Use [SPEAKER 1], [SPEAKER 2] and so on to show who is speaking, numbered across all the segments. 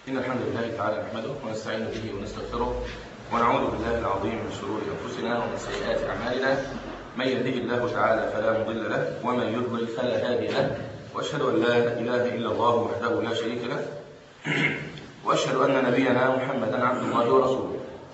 [SPEAKER 1] إن الحمد لله تعالى نحمده ونستعين به ونستغفره ونعوذ بالله العظيم من شرور أنفسنا ومن سيئات أعمالنا من يهده الله تعالى فلا مضل له ومن يضلل فلا هادي له وأشهد أن لا إله إلا الله وحده لا شريك له وأشهد أن نبينا محمدا عبد الله ورسوله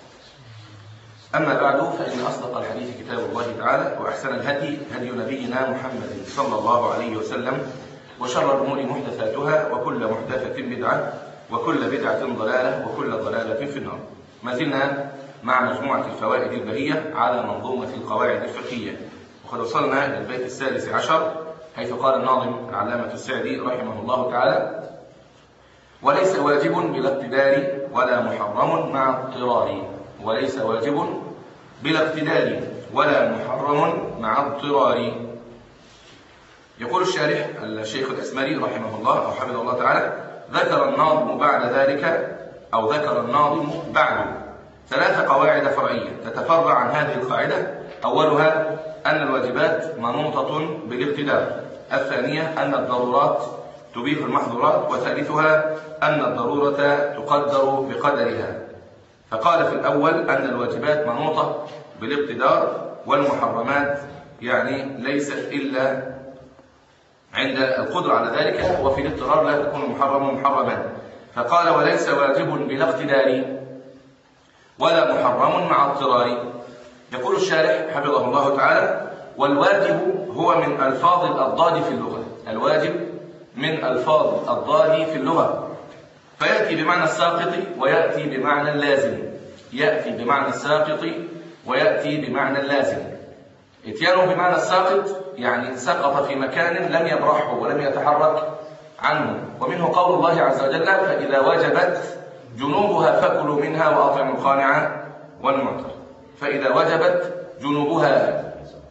[SPEAKER 1] أما بعد فإن أصدق الحديث كتاب الله تعالى وأحسن الهدي هدي نبينا محمد صلى الله عليه وسلم وشر الأمور محدثاتها وكل محدثة بدعة وكل بدعة ضلالة وكل ضلالة في النار ما زلنا مع مجموعة الفوائد البهية على منظومة القواعد الفقهية وقد وصلنا إلى البيت السادس عشر حيث قال الناظم العلامة السعدي رحمه الله تعالى وليس واجب بلا اقتدار ولا محرم مع اضطرار وليس واجب بلا اقتدار ولا محرم مع اضطرار يقول الشارح الشيخ الأسمري رحمه الله أو حفظه الله تعالى ذكر الناظم بعد ذلك أو ذكر الناظم بعد ثلاث قواعد فرعية تتفرع عن هذه القاعدة أولها أن الواجبات منوطة بالاقتدار الثانية أن الضرورات تبيح المحظورات وثالثها أن الضرورة تقدر بقدرها فقال في الأول أن الواجبات منوطة بالاقتدار والمحرمات يعني ليست إلا عند القدرة على ذلك وفي الاضطرار لا تكون المحرم محرما فقال وليس واجب بلا اقتدار ولا محرم مع اضطرار يقول الشارح حفظه الله تعالى والواجب هو من ألفاظ الأضداد في اللغة الواجب من ألفاظ الضاد في اللغة فيأتي بمعنى الساقط ويأتي بمعنى اللازم يأتي بمعنى الساقط ويأتي بمعنى اللازم اتيانه بمعنى الساقط يعني سقط في مكان لم يبرحه ولم يتحرك عنه ومنه قول الله عز وجل فإذا وجبت جنوبها فكلوا منها وأطعموا القانع والمعتر فإذا وجبت جنوبها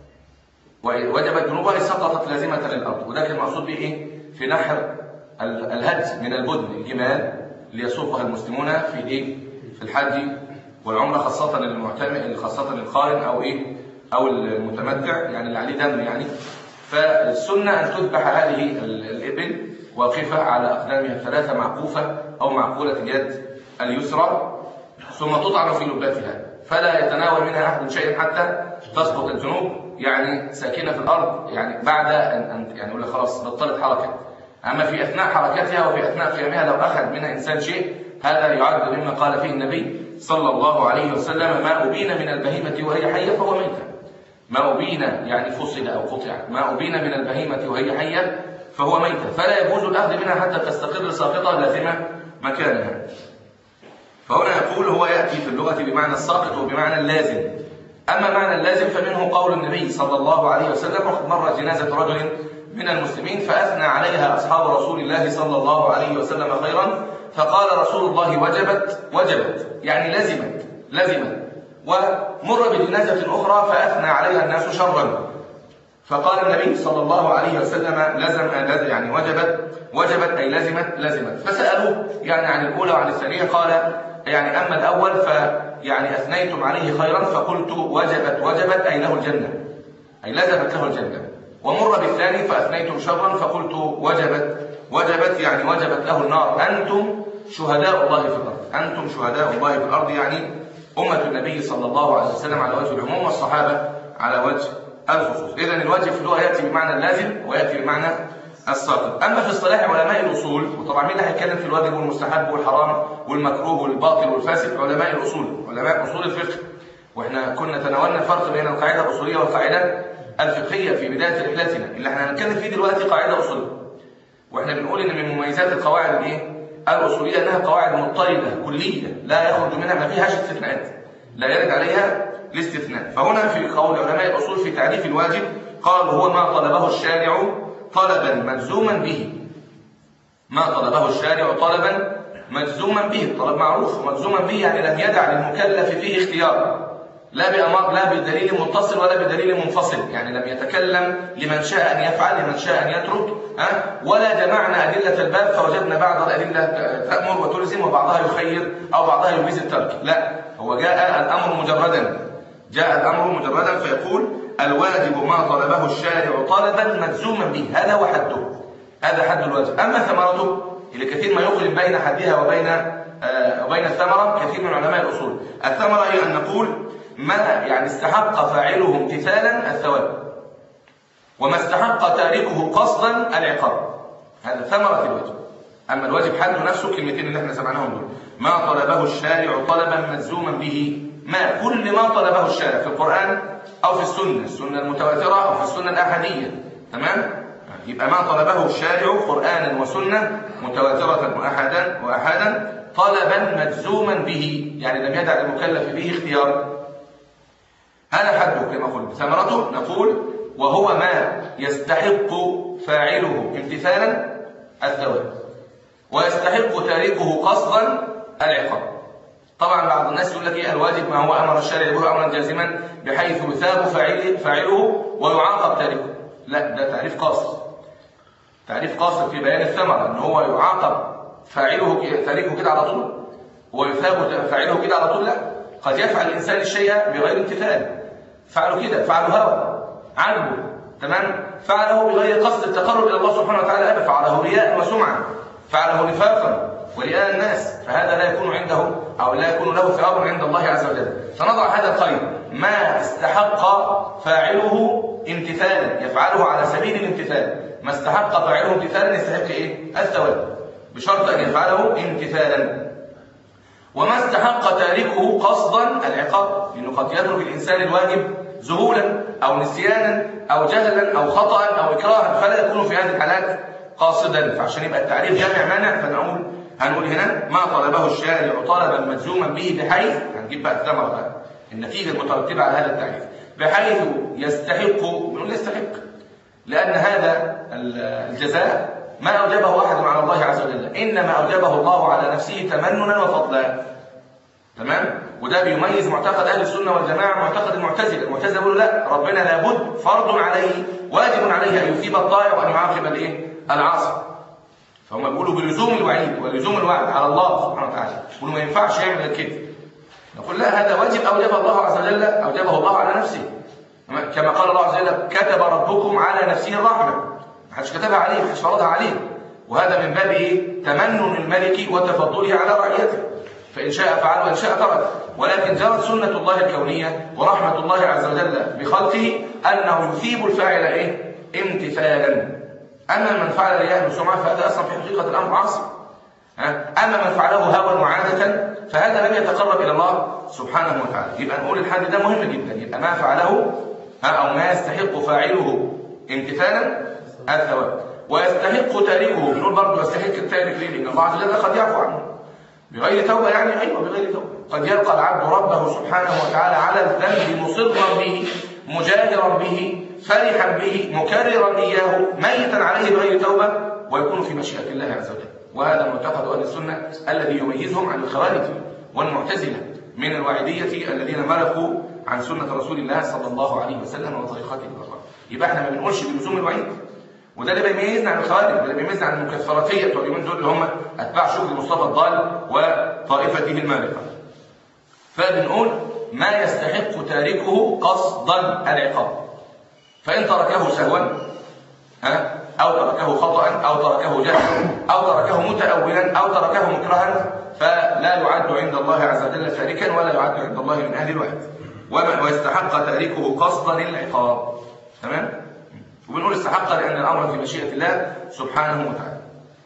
[SPEAKER 1] وجبت جنوبها سقطت لازمة للأرض وده كان المقصود به إيه؟ في نحر الهج من البدن الجمال ليسوقها المسلمون في إيه؟ في الحج والعمرة خاصة للمعتمر خاصة للقارن أو إيه أو المتمتع يعني اللي عليه دم يعني فالسنة أن تذبح هذه الإبل واقفة على أقدامها الثلاثة معقوفة أو معقولة اليد اليسرى ثم تطعن في لباتها فلا يتناول منها أحد شيئا حتى تسقط الجنوب يعني ساكنة في الأرض يعني بعد أن يعني يقول لك خلاص بطلت حركة أما في أثناء حركتها وفي أثناء قيامها لو أخذ منها إنسان شيء هذا يعد مما قال فيه النبي صلى الله عليه وسلم ما أبين من البهيمة وهي حية فهو ميتة ما أبين يعني فصل أو قطع ما أبين من البهيمة وهي حية فهو ميتة فلا يجوز الأخذ منها حتى تستقر ساقطة لازمة مكانها فهنا يقول هو يأتي في اللغة بمعنى الساقط وبمعنى اللازم أما معنى اللازم فمنه قول النبي صلى الله عليه وسلم وقد مر جنازة رجل من المسلمين فأثنى عليها أصحاب رسول الله صلى الله عليه وسلم خيرا فقال رسول الله وجبت وجبت يعني لزمت لزمت ومر بجنازة أخرى فأثنى عليها الناس شرا فقال النبي صلى الله عليه وسلم لزم يعني وجبت وجبت أي لزمت لزمت فسألوه يعني عن الأولى وعن الثانية قال يعني أما الأول فيعني أثنيتم عليه خيرا فقلت وجبت وجبت أي له الجنة أي لزمت له الجنة ومر بالثاني فأثنيتم شرا فقلت وجبت وجبت يعني وجبت له النار أنتم شهداء الله في الأرض أنتم شهداء الله في الأرض يعني أمة النبي صلى الله عليه وسلم على وجه العموم والصحابة على وجه الخصوص إذا الواجب في اللغة يأتي بمعنى اللازم ويأتي بمعنى الساقط أما في اصطلاح علماء الأصول وطبعا مين اللي هيتكلم في الواجب والمستحب والحرام والمكروه والباطل والفاسد علماء الأصول علماء أصول الفقه واحنا كنا تناولنا الفرق بين القاعدة الأصولية والقاعدة الفقهية في بداية رحلتنا اللي احنا هنتكلم فيه دلوقتي قاعدة أصولية واحنا بنقول ان من مميزات القواعد الايه الأصولية انها قواعد مضطردة كلية لا يخرج منها ما فيهاش استثناءات لا يرد عليها الاستثناء فهنا في قول علماء الأصول في تعريف الواجب قال هو ما طلبه الشارع طلبا مجزوما به ما طلبه الشارع طلبا مجزوما به الطلب معروف ومجزوما به يعني لم يدع للمكلف فيه اختيار لا بأمر لا بدليل متصل ولا بدليل منفصل يعني لم يتكلم لمن شاء أن يفعل لمن شاء أن يترك أه؟ ولا جمعنا أدلة الباب فوجدنا بعض الأدلة تأمر وتلزم وبعضها يخير أو بعضها يجيز الترك لا هو جاء الأمر مجردا جاء الأمر مجردا فيقول الواجب ما طلبه الشارع طلبا مجزوما به هذا هو حده هذا حد الواجب أما ثمرته اللي كثير ما يقرن بين حدها وبين آه، وبين الثمرة كثير من علماء الأصول الثمرة هي أن نقول ما يعني استحق فاعله امتثالا الثواب وما استحق تاركه قصدا العقاب هذا ثمرة الواجب أما الواجب حد نفسه الكلمتين اللي احنا سمعناهم دول ما طلبه الشارع طلبا ملزوما به ما كل ما طلبه الشارع في القرآن أو في السنة السنة المتواترة أو في السنة الأحادية تمام يبقى ما طلبه الشارع قرآنا وسنة متواترة وأحدا وأحدا طلبا مجزوما به يعني لم يدع المكلف به اختيار هذا حده كما قلت ثمرته نقول وهو ما يستحق فاعله امتثالا الثواب ويستحق تاركه قصدا العقاب طبعا بعض الناس يقول لك ايه الواجب ما هو امر الشارع به امرا جازما بحيث يثاب فاعله فاعله ويعاقب تاركه لا ده تعريف قاصر تعريف قاصر في بيان الثمره ان هو يعاقب فاعله تاركه كده على طول ويثاب فاعله كده على طول لا قد يفعل الانسان الشيء بغير امتثال فعله كده فعله هوى عجبه تمام فعله بغير قصد التقرب الى الله سبحانه وتعالى ابدا فعله رياء وسمعه فعله نفاقا ورئاء الناس فهذا لا يكون عنده او لا يكون له ثواب عند الله عز وجل فنضع هذا القيد ما استحق فاعله امتثالا يفعله على سبيل الامتثال ما استحق فاعله امتثالا يستحق ايه الثواب بشرط ان يفعله امتثالا وما استحق تاركه قصدا العقاب لانه قد يترك الانسان الواجب ذهولا او نسيانا او جهلا او خطا او اكراها فلا يكون في هذه الحالات قاصدا فعشان يبقى التعريف جامع مانع فنقول هنقول هنا ما طلبه الشارع طلبا مجزوما به بحيث هنجيب بقى الثمره بقى النتيجه المترتبه على هذا التعريف بحيث يستحق بنقول يستحق لان هذا الجزاء ما اوجبه احد على الله عز وجل انما اوجبه الله على نفسه تمننا وفضلا تمام وده بيميز معتقد اهل السنه والجماعه معتقد المعتزله المعتزله بيقولوا لا ربنا لابد فرض عليه واجب عليه ان يثيب الطائع وان يعاقب الايه العاصي فهم بيقولوا بلزوم الوعيد ولزوم الوعد على الله سبحانه وتعالى يقولوا ما ينفعش يعمل كده نقول لا هذا واجب اوجبه الله عز وجل اوجبه الله على نفسه كما قال الله عز وجل كتب ربكم على نفسه الرحمه ما حدش كتبها عليه ما حدش فرضها عليه وهذا من باب ايه تمنن الملك وتفضله على رعيته فإن شاء فعل وإن شاء ترك ولكن جرت سنة الله الكونية ورحمة الله عز وجل بخلقه أنه يثيب الفاعل إيه؟ امتثالا أما من فعل رياء وسمعة فهذا أصلا في حقيقة الأمر عاصي أما من فعله هوى وعادة فهذا لم يتقرب إلى الله سبحانه وتعالى يبقى نقول الحد ده مهم جدا يبقى ما فعله أو ما يستحق فاعله امتثالا الثواب ويستحق تاركه بنقول برضه يستحق التارك ليه؟ لأن الله عز وجل قد يعفو عنه بغير توبة يعني أيوة بغير توبة قد يلقى العبد ربه سبحانه وتعالى على الذنب مصرا به مجاهرا به فرحا به مكررا إياه ميتا عليه بغير توبة ويكون في مشيئة الله عز وجل وهذا معتقد أهل السنة الذي يميزهم عن الخوارج والمعتزلة من الواعدية الذين ملكوا عن سنة رسول الله صلى الله عليه وسلم وطريقته الأخرى يبقى احنا ما بنقولش بلزوم الوعيد وده اللي بيميزنا عن الخوارج ده اللي بيميزنا عن المكفراتيه بتوع اليومين دول اللي هم اتباع شغل مصطفى الضال وطائفته المالكه فبنقول ما يستحق تاركه قصدا العقاب فان تركه سهوا ها او تركه خطا او تركه جهلا او تركه متاولا او تركه مكرها فلا يعد عند الله عز وجل تاركا ولا يعد عند الله من اهل الوعد ويستحق تاركه قصدا العقاب تمام وبنقول استحق لأن الأمر في مشيئة الله سبحانه وتعالى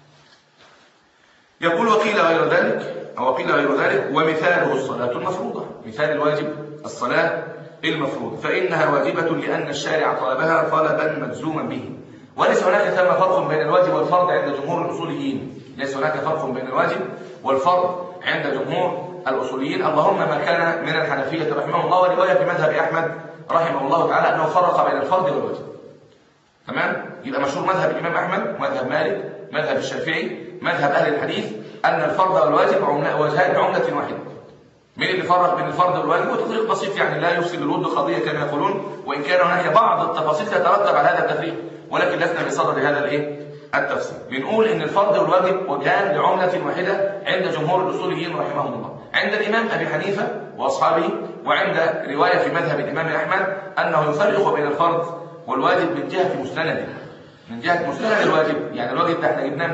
[SPEAKER 1] يقول وقيل غير ذلك أو قيل غير ذلك ومثاله الصلاة المفروضة مثال الواجب الصلاة المفروضة فإنها واجبة لأن الشارع طلبها طلبا مجزوما به وليس هناك ثم فرق بين الواجب والفرض عند جمهور الأصوليين ليس هناك فرق بين الواجب والفرض عند جمهور الأصوليين اللهم ما كان من الحنفية رحمه الله ورواية في مذهب أحمد رحمه الله تعالى أنه فرق بين الفرض والواجب تمام يبقى مشهور مذهب الإمام أحمد مذهب مالك مذهب الشافعي مذهب أهل الحديث أن الفرض والواجب وجهان عملة واحدة مين اللي فرق بين الفرض والواجب وتفريق بسيط يعني لا يفسد الود قضية كما يقولون وإن كان هناك بعض التفاصيل تترتب على هذا التفريق ولكن لسنا بصدد هذا الايه التفصيل بنقول ان الفرض والواجب وجهان لعملة واحدة عند جمهور الاصوليين رحمهم الله عند الامام ابي حنيفه واصحابه وعند روايه في مذهب الامام احمد انه يفرق بين الفرض والواجب من جهة مستنده من جهة مستند الواجب يعني الواجب ده احنا جبناه منين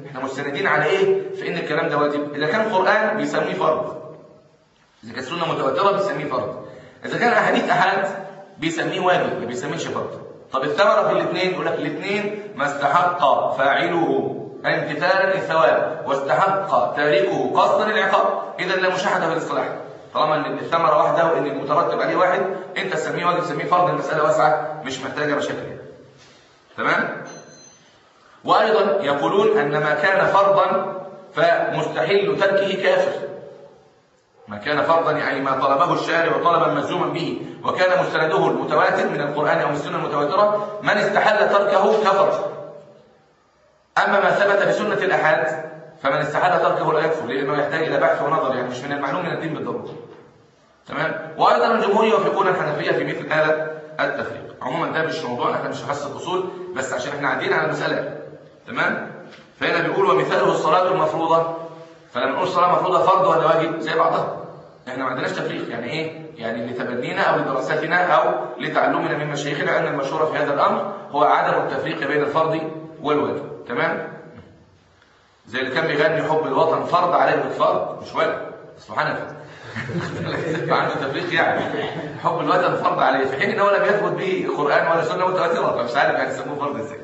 [SPEAKER 1] احنا مستندين على ايه في ان الكلام ده واجب اذا كان قران بيسميه فرض اذا كانت سنه متواتره بيسميه فرض اذا كان احاديث احاد بيسميه واجب ما بيسميش فرض طب الثمره في الاثنين يقول لك الاثنين ما استحق فاعله امتثالا للثواب واستحق تاركه قصدا للعقاب اذا لا مشاحه في الاصطلاح طالما ان الثمره واحده وان المترتب عليه واحد انت تسميه واجب تسميه فرض المساله واسعه مش محتاجه مشاكل يعني. تمام وايضا يقولون ان ما كان فرضا فمستحيل تركه كافر ما كان فرضا يعني ما طلبه الشارع طلبا مجزوما به وكان مستنده المتواتر من القران او من السنه المتواتره من استحل تركه كفر اما ما ثبت بسنه الاحاد فمن استحل تركه لا يكفر لانه يحتاج الى بحث ونظر يعني مش من المعلوم من الدين بالضروره تمام وايضا الجمهور يوافقون الحنفيه في مثل هذا التفريق عموما ده مش موضوعنا احنا مش حصه اصول بس عشان احنا قاعدين على المساله تمام فهنا بيقول ومثاله الصلاه المفروضه فلما نقول صلاه مفروضه فرض ولا واجب زي بعضها احنا ما عندناش تفريق يعني ايه يعني لتبنينا او لدراستنا او لتعلمنا من مشايخنا ان المشهور في هذا الامر هو عدم التفريق بين الفرض والواجب تمام زي اللي كان بيغني حب الوطن فرض عليه الفرض مش واجب سبحان الله عنده تفريق يعني حب الوطن فرض عليه في حين ان هو لم يثبت به قران ولا سنه متواتره فمش عارف يعني يسموه فرض ازاي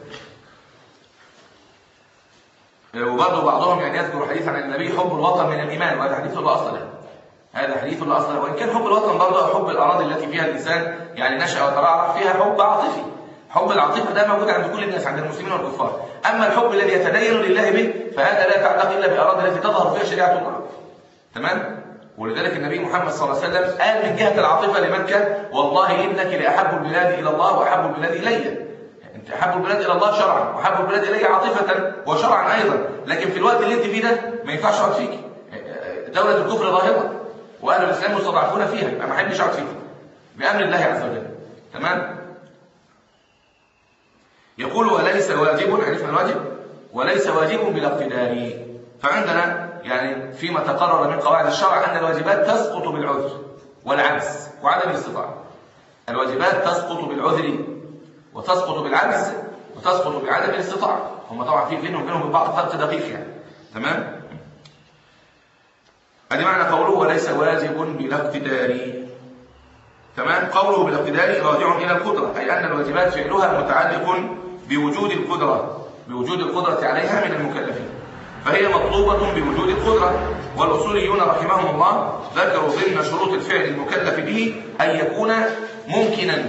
[SPEAKER 1] وبرضه بعضهم يعني يذكر حديث عن النبي حب الوطن من الايمان وهذا حديث لا اصل له هذا حديث لا اصل له وان كان حب الوطن برضه حب الاراضي التي فيها الانسان يعني نشا وترعرع فيها حب عاطفي حب العاطفه ده موجود عند كل الناس عند المسلمين والكفار اما الحب الذي يتدين لله به فهذا لا يتعلق الا باراضي التي تظهر فيها شريعه الله تمام ولذلك النبي محمد صلى الله عليه وسلم قال من جهه العاطفه لمكه والله انك لاحب البلاد الى الله واحب البلاد الي انت احب البلاد الى الله شرعا واحب البلاد الي عاطفه وشرعا ايضا لكن في الوقت اللي انت فيه ده ما ينفعش اقعد فيك دوله الكفر ظاهره واهل الاسلام مستضعفون فيها يبقى ما احبش اقعد فيك بامر الله عز وجل تمام يقول وليس واجب عرفنا الواجب وليس واجب بالاقتدار فعندنا يعني فيما تقرر من قواعد الشرع ان الواجبات تسقط بالعذر والعجز وعدم الاستطاعه الواجبات تسقط بالعذر وتسقط بالعجز وتسقط بعدم الاستطاعه هم طبعا في بينهم وبينهم بعض فرق دقيق يعني تمام ادي معنى قوله وليس واجب بلا اقتدار تمام قوله بالاقتدار راجع الى القدره اي ان الواجبات فعلها متعلق بوجود القدره بوجود القدره عليها من المكلفين فهي مطلوبه بوجود القدره والاصوليون رحمهم الله ذكروا ضمن شروط الفعل المكلف به ان يكون ممكنا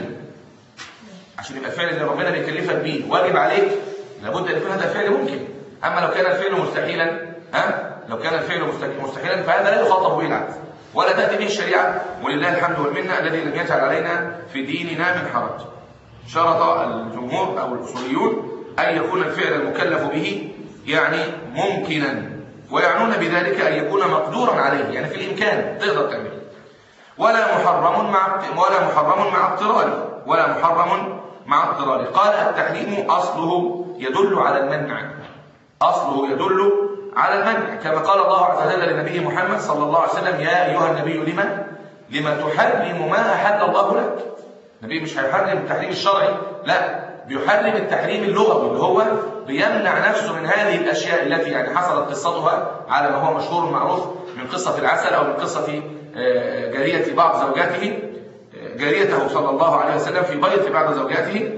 [SPEAKER 1] عشان يبقى الفعل اللي ربنا بيكلفك بيه واجب عليك لابد ان يكون هذا الفعل ممكن اما لو كان الفعل مستحيلا ها لو كان الفعل مستحيلا فهذا لا يخاطب به العبد ولا تاتي به الشريعه ولله الحمد والمنه الذي لم يجعل علينا في ديننا من حرج شرط الجمهور او الاصوليون ان يكون الفعل المكلف به يعني ممكنا ويعنون بذلك ان يكون مقدورا عليه يعني في الامكان تقدر تعمله ولا محرم مع ولا محرم مع اضطراره ولا محرم مع اضطراره قال التحريم اصله يدل على المنع اصله يدل على المنع كما قال الله عز وجل لنبيه محمد صلى الله عليه وسلم يا ايها النبي لما لما تحرم ما احل الله لك النبي مش هيحرم التحريم الشرعي لا بيحرم التحريم اللغوي اللي هو بيمنع نفسه من هذه الاشياء التي يعني حصلت قصتها على ما هو مشهور معروف من قصه العسل او من قصه جاريه بعض زوجاته جاريته صلى الله عليه وسلم في بيت بعض زوجاته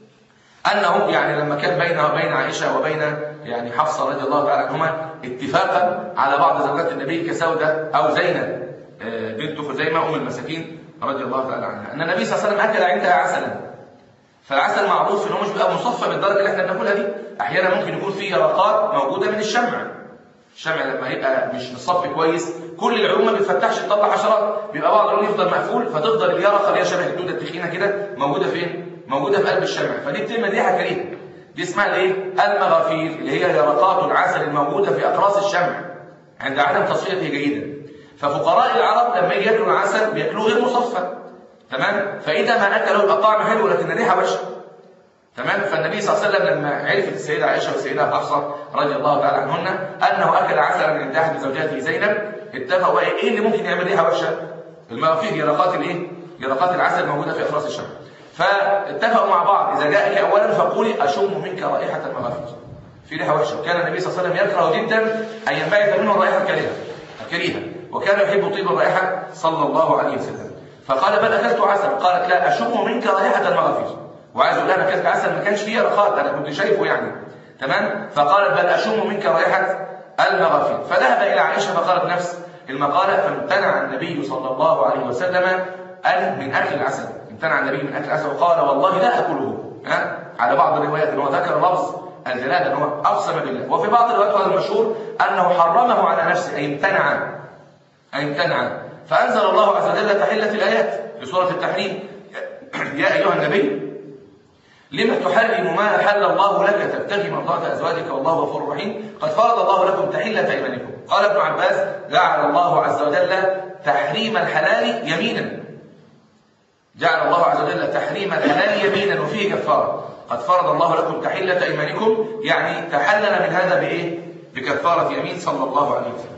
[SPEAKER 1] انه يعني لما كان بين بين عائشه وبين يعني حفصه رضي الله تعالى عنهما اتفاقا على بعض زوجات النبي كسوده او زينب بنت خزيمه ام المساكين رضي الله تعالى عنها ان النبي صلى الله عليه وسلم اكل عندها عسلا فالعسل معروف ان هو مش بيبقى مصفى بالدرجه اللي احنا بناكلها دي احيانا ممكن يكون فيه يرقات موجوده من الشمع الشمع لما يبقى مش مصفي كويس كل العلوم ما بتفتحش تطلع حشرات بيبقى بعض العلوم يفضل مقفول فتفضل اليرقه اللي هي شبه الدوده التخينه كده موجوده فين موجوده في قلب الشمع فدي بتعمل ريحه كريهه دي اسمها الايه المغافير اللي هي يرقات العسل الموجوده في اقراص الشمع عند عدم تصفيته جيدا ففقراء العرب لما يجي ياكلوا العسل بياكلوه غير مصفى تمام فاذا ما اكلوا يبقى طعم حلو لكن الريحه وحشه تمام فالنبي صلى الله عليه وسلم لما عرفت السيده عائشه والسيده حفصه رضي الله تعالى عنهن انه اكل عسلا عند احد زوجاته زينب اتفقوا بقى ايه اللي ممكن يعمل ريحه وحشه المغافير يرقات الايه يرقات العسل موجوده في اقراص الشمع فاتفقوا مع بعض اذا جاءك اولا فقولي اشم منك رائحه المغافير في ريحه وحشه وكان النبي صلى الله عليه وسلم يكره جدا ان ينبعث منه الرائحه الكريهه الكريهه وكان يحب طيب الرائحه صلى الله عليه وسلم فقال بل اكلت عسل قالت لا اشم منك رائحه المغافير وعايز اقول لها اكلت عسل ما كانش فيه رخاء انا كنت شايفه يعني تمام فقالت بل اشم منك رائحه المغافير فذهب الى عائشه فقالت نفس المقاله فامتنع النبي صلى الله عليه وسلم ان من اكل العسل امتنع النبي من اكل العسل وقال والله لا اكله ها على بعض الروايات ان هو ذكر لفظ الجلال ان هو اقسم بالله وفي بعض الروايات هذا المشهور انه حرمه على نفسه اي امتنع اي امتنع فانزل الله عز وجل تحله الايات في سوره التحريم يا ايها النبي لم تحرم ما احل الله لك تبتغي مرضات ازواجك والله غفور رحيم قد فرض الله لكم تحله ايمانكم قال ابن عباس جعل الله عز وجل تحريم الحلال يمينا جعل الله عز وجل تحريم الحلال يمينا وفيه كفاره قد فرض الله لكم تحله ايمانكم يعني تحلل من هذا بايه بكفاره يمين صلى الله عليه وسلم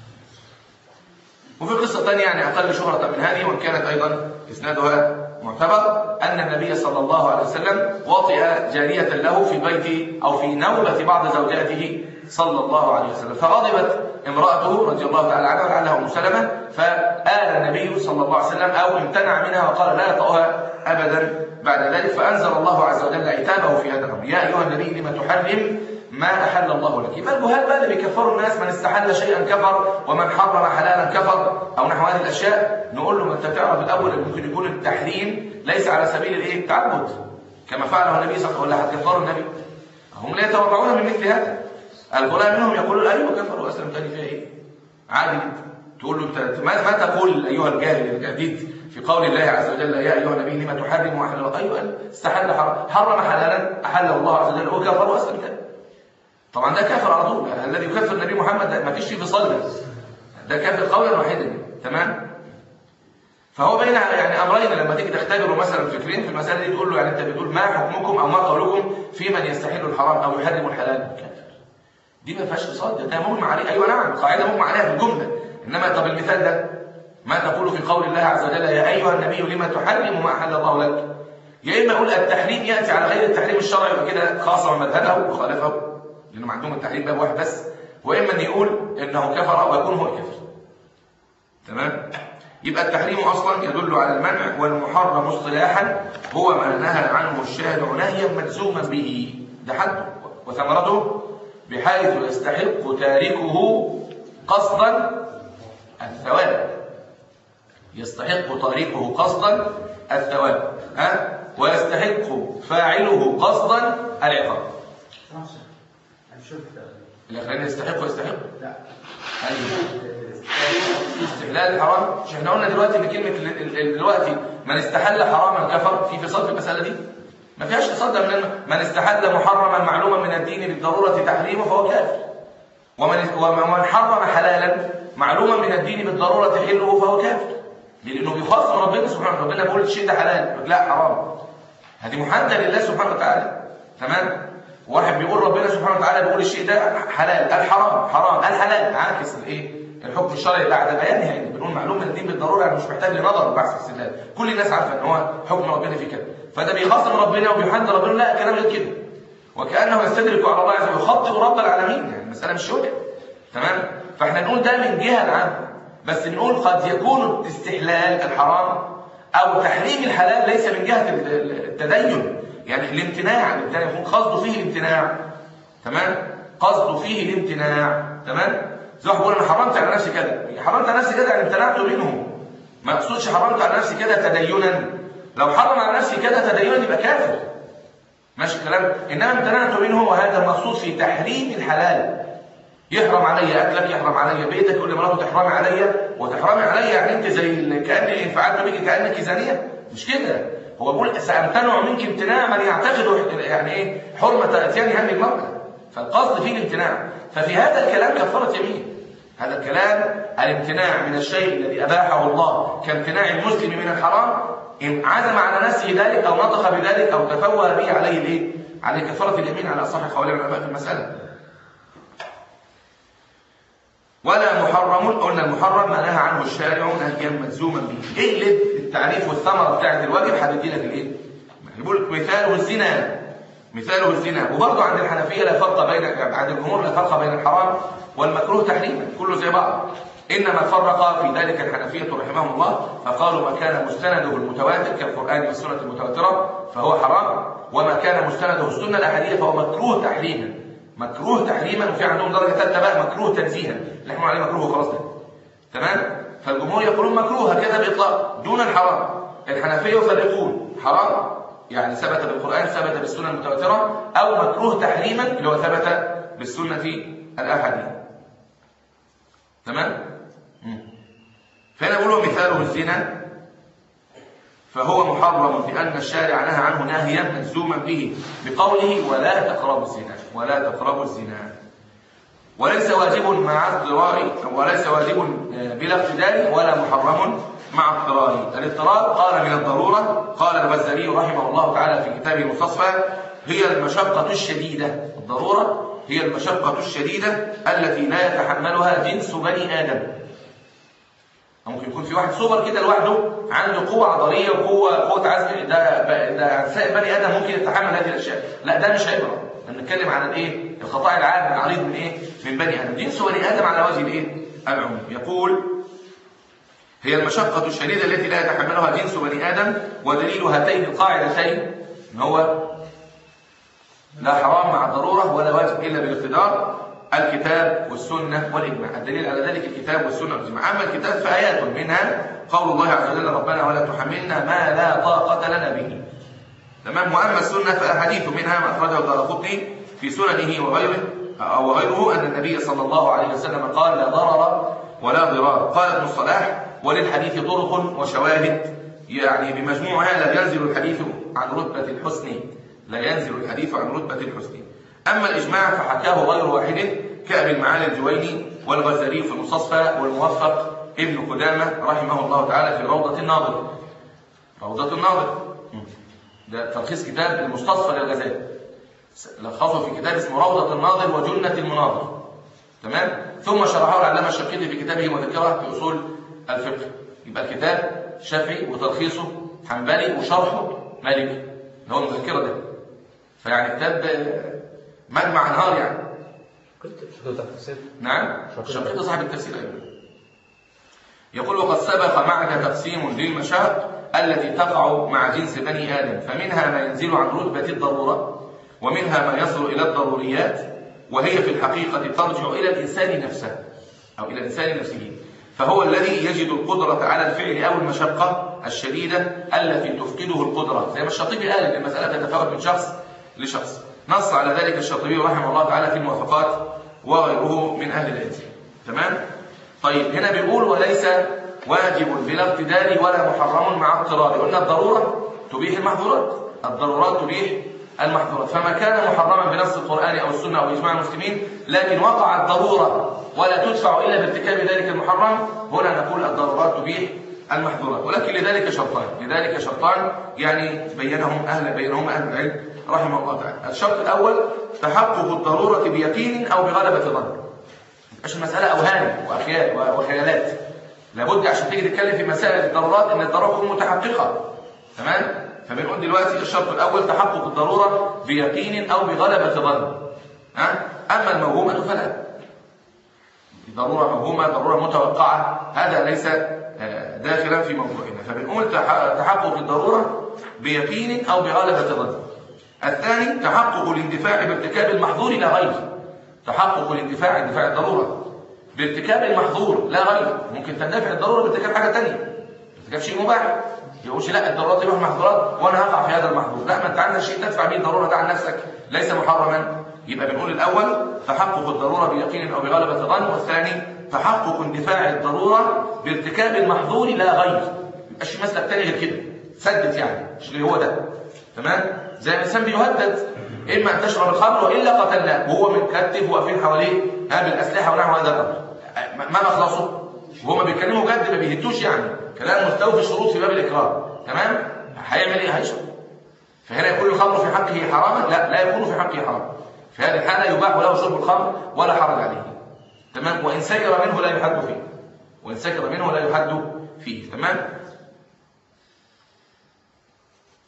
[SPEAKER 1] وفي قصة ثانية يعني أقل شهرة من هذه وإن كانت أيضا إسنادها معتبر أن النبي صلى الله عليه وسلم وطئ جارية له في بيت أو في نوبة بعض زوجاته صلى الله عليه وسلم فغضبت امرأته رضي الله تعالى عنها ولعلها أم سلمة فآل النبي صلى الله عليه وسلم أو امتنع منها وقال لا يطأها أبدا بعد ذلك فأنزل الله عز وجل عتابه في هذا الأمر يا أيها النبي لم تحرم ما أحل الله لك يبقى الجهال بقى اللي بيكفروا الناس من استحل شيئا كفر ومن حرم حلالا كفر أو نحو هذه الأشياء نقول له ما أنت تعرف الأول إن ممكن يكون التحريم ليس على سبيل الإيه التعبد كما فعله النبي صلى الله عليه وسلم ولا هتكفروا النبي هم لا يتوقعون من مثل هذا الغلاء منهم يقولون أيوه كفروا وأسلم تاني فيها إيه عادي جدا تقول له انت ما, ما تقول ايها الجاهل الجديد في قول الله عز وجل يا ايها النبي لما تحرم واحل الله ايوه استحل حرم حرم حلالا احله الله عز وجل وكفر واسلم تاني طبعا ده كافر على طول يعني الذي يكفر النبي محمد ده ما فيش فيه فصل ده ده كافر قولا واحدا تمام فهو بين يعني امرين لما تيجي تختبروا مثلا فكرين في المساله دي تقول له يعني انت بتقول ما حكمكم او ما قولكم في من يستحل الحرام او يحرم الحلال كافر دي ما فيهاش فصال ده, ده مجمع عليه ايوه نعم قاعده مجمع عليها في الجمله انما طب المثال ده ما تقول في قول الله عز وجل يا ايها النبي لما تحرم ما احل الله لك يا اما اقول التحريم ياتي على غير التحريم الشرعي وكده خاصه مذهبه وخالفه لانهم عندهم التحريم باب واحد بس واما ان يقول انه كفر ويكون هو كافر تمام يبقى التحريم اصلا يدل على المنع والمحرم اصطلاحا هو ما نهى عنه الشارع نهيا مجزوما به ده حده وثمرته بحيث يستحق تاركه قصدا الثواب يستحق تاركه قصدا الثواب ها ويستحق فاعله قصدا العقاب الاخرين يستحق ويستحق
[SPEAKER 2] لا
[SPEAKER 1] استحلال الحرام مش احنا قلنا دلوقتي ان كلمه ال- ال- ال- دلوقتي من استحل حراما كفر في فصال في المساله دي ما فيهاش فصال ده من الم- من استحل محرما معلوما من الدين بالضروره تحريمه فهو كافر ومن ومن حرم حلالا معلوما من الدين بالضروره حله فهو كافر لانه بيخاصم ربنا سبحانه ربنا بيقول الشيء ده حلال يقول لا حرام هذه محادة لله سبحانه وتعالى تمام واحد بيقول ربنا سبحانه وتعالى بيقول الشيء ده حلال الحرام حرام الحلال عاكس الايه الحكم الشرعي بعد بيانه يعني بنقول معلوم من الدين بالضروره يعني مش محتاج لنظر وبحث في السلال كل الناس عارفه ان هو حكم ربنا في كده فده بيخاصم ربنا وبيحد ربنا لا كلام غير كده وكانه يستدرك على الله عز وجل يخطئ رب العالمين يعني المساله مش شبه تمام فاحنا نقول ده من جهه العامه بس بنقول قد يكون استحلال الحرام او تحريم الحلال ليس من جهه ال- ال- التدين يعني الامتناع الامتناع يكون قصده فيه الامتناع تمام قصده فيه الامتناع تمام زي ما بقول انا حرمت على نفسي كده حرمت على نفسي كده يعني امتنعت منه ما اقصدش حرمت على نفسي كده تدينا لو حرم على نفسي كده تدينا يبقى كافر ماشي الكلام انما امتنعت منه وهذا المقصود في تحريم الحلال يحرم علي اكلك يحرم علي بيتك يقول لمراته تحرمي عليا وتحرمي عليا يعني انت زي ال- كاني ان فعلت بك كانك زانيه مش كده هو بيقول سامتنع منك امتناع من يعتقد يعني ايه حرمه اتيان هذه المراه فالقصد فيه الامتناع ففي هذا الكلام كفاره يمين هذا الكلام الامتناع من الشيء الذي اباحه الله كامتناع المسلم من الحرام ان عزم على نفسه ذلك او نطق بذلك او تفوه به عليه الايه عليه كفاره اليمين على اصح قول العلماء في المساله ولا محرم قلنا المحرم ما نهى عنه الشارع نهيا مجزوما به ايه اللي التعريف والثمره بتاعت الواجب هتدي لك الايه يقول لك مثاله الزنا مثاله الزنا وبرضه عند الحنفيه لا فرق بين عند الجمهور لا فرق بين الحرام والمكروه تحريما كله زي بعض انما فرق في ذلك الحنفيه رحمهم الله فقالوا ما كان مستنده المتواتر كالقران والسنه المتواتره فهو حرام وما كان مستنده السنه الاحاديه فهو مكروه تحريما مكروه تحريما وفي عندهم درجه ثالثه بقى مكروه تنزيها اللي احنا عليه مكروه خلاص ده تمام فالجمهور يقولون مكروه هكذا باطلاق دون الحرام الحنفيه يفرقون حرام يعني ثبت بالقران ثبت بالسنه المتواتره او مكروه تحريما اللي هو ثبت بالسنه الاحاديث تمام فهنا بيقولوا مثاله الزنا فهو محرم لأن الشارع نهى عنه ناهيا مجزوما به بقوله ولا تقربوا الزنا ولا تقربوا الزنا وليس واجب مع اضطرار وليس واجب آه، بلا اقتدار ولا محرم مع اضطرار الاضطرار قال من الضرورة قال الغزالي رحمه الله تعالى في كتابه المستصفى هي المشقة الشديدة الضرورة هي المشقة الشديدة التي لا يتحملها جنس بني آدم ممكن يكون في واحد سوبر كده لوحده عنده قوة عضلية وقوة قوة عزم ده ده سائر بني آدم ممكن يتحمل هذه الأشياء لا ده مش عبرة بنتكلم عن الايه الخطأ العام العريض من ايه من بني آدم جنس بني آدم على وجه الايه العموم يقول هي المشقة الشديدة التي لا يتحملها جنس بني آدم ودليل هاتين القاعدتين ان هو لا حرام مع الضرورة ولا واجب إلا بالاقتدار الكتاب والسنة والإجماع الدليل على ذلك الكتاب والسنة والإجماع أما الكتاب فآيات منها قول الله عز وجل ربنا ولا تحملنا ما لا طاقة لنا به تمام وأما السنة فأحاديث منها ما أخرجه الدارقطني في سننه وغيره أو غيره أن النبي صلى الله عليه وسلم قال لا ضرر ولا ضرار قال ابن الصلاح وللحديث طرق وشواهد يعني بمجموعها لا ينزل الحديث عن رتبة الحسن لا ينزل الحديث عن رتبة الحسن أما الإجماع فحكاه غير واحد كأبي المعالي الجويني والغزالي في المستصفى والموفق ابن قدامة رحمه الله تعالى في روضة الناظر روضة الناظر ده تلخيص كتاب المستصفى للغزالي لخصه في كتاب اسمه روضة الناظر وجنة المناظر تمام ثم شرحه العلامة الشقيقي في كتابه مذكرة في أصول الفقه يبقى الكتاب شافعي وتلخيصه حنبلي وشرحه مالكي اللي هو المذكرة ده فيعني كتاب مجمع انهار يعني نعم شقيق صاحب التفسير أيضا يقول وقد سبق معك تقسيم للمشاق التي تقع مع جنس بني آدم فمنها ما ينزل عن رتبة الضرورة ومنها ما يصل إلى الضروريات وهي في الحقيقة ترجع إلى الإنسان نفسه أو إلى الإنسان نفسه فهو الذي يجد القدرة على الفعل أو المشقة الشديدة التي تفقده القدرة زي ما الشاطبي قال إن المسألة تتفاوت من شخص لشخص نص على ذلك الشاطبي رحمه الله تعالى في الموافقات وغيره من أهل العلم تمام طيب هنا بيقول وليس واجب بلا اقتدار ولا محرم مع اضطرار قلنا الضرورة تبيح المحظورات الضرورات تبيح المحظورات فما كان محرما بنص القرآن أو السنة أو إجماع المسلمين لكن وقعت ضرورة ولا تدفع إلا بارتكاب ذلك المحرم هنا نقول الضرورات تبيح المحظورات ولكن لذلك شرطان لذلك شرطان يعني بينهم أهل بينهم أهل العلم رحمه الله تعالى الشرط الأول تحقق الضرورة بيقين أو بغلبة ظن مش المسألة أوهام وأخيال وخيالات لابد عشان تيجي تتكلم في مسائل الضرورات ان الضرورة تكون متحققة تمام فبنقول دلوقتي الشرط الأول تحقق الضرورة بيقين أو بغلبة ظن ها أما الموهومة فلا ضرورة موهومة ضرورة متوقعة هذا ليس آه، داخلا في موضوعنا فبنقول تحقق الضرورة بيقين أو بغلبة ظن الثاني تحقق الاندفاع بارتكاب المحظور لا غير تحقق الاندفاع اندفاع الضرورة بارتكاب المحظور لا غير ممكن تندفع الضرورة بارتكاب حاجة ثانيه ارتكاب شيء مباح يقولش لا الضرورات تبقى محظورات وانا هقع في هذا المحظور لا ما انت عندك شيء تدفع به الضروره ده عن نفسك ليس محرما يبقى بنقول الاول تحقق الضروره بيقين او بغلبه ظن والثاني تحقق اندفاع الضروره بارتكاب المحظور لا غير يبقاش مسلك ثاني غير كده سدت يعني مش اللي هو ده تمام زي ما الانسان بيهدد اما ان تشرب الخمر والا قتلناه وهو متكتف واقفين حواليه ها بالاسلحه ونحو هذا الامر ما مخلصه وهما بيتكلموا جد ما بيهدوش يعني كلام مستوفي الشروط في باب الاكراه تمام هيعمل ايه هيشرب فهنا يكون الخمر في حقه حراما لا لا يكون في حقه حراما في هذه الحاله يباح له شرب الخمر ولا حرج عليه تمام وان سكر منه لا يحد فيه وان سكر منه لا يحد فيه تمام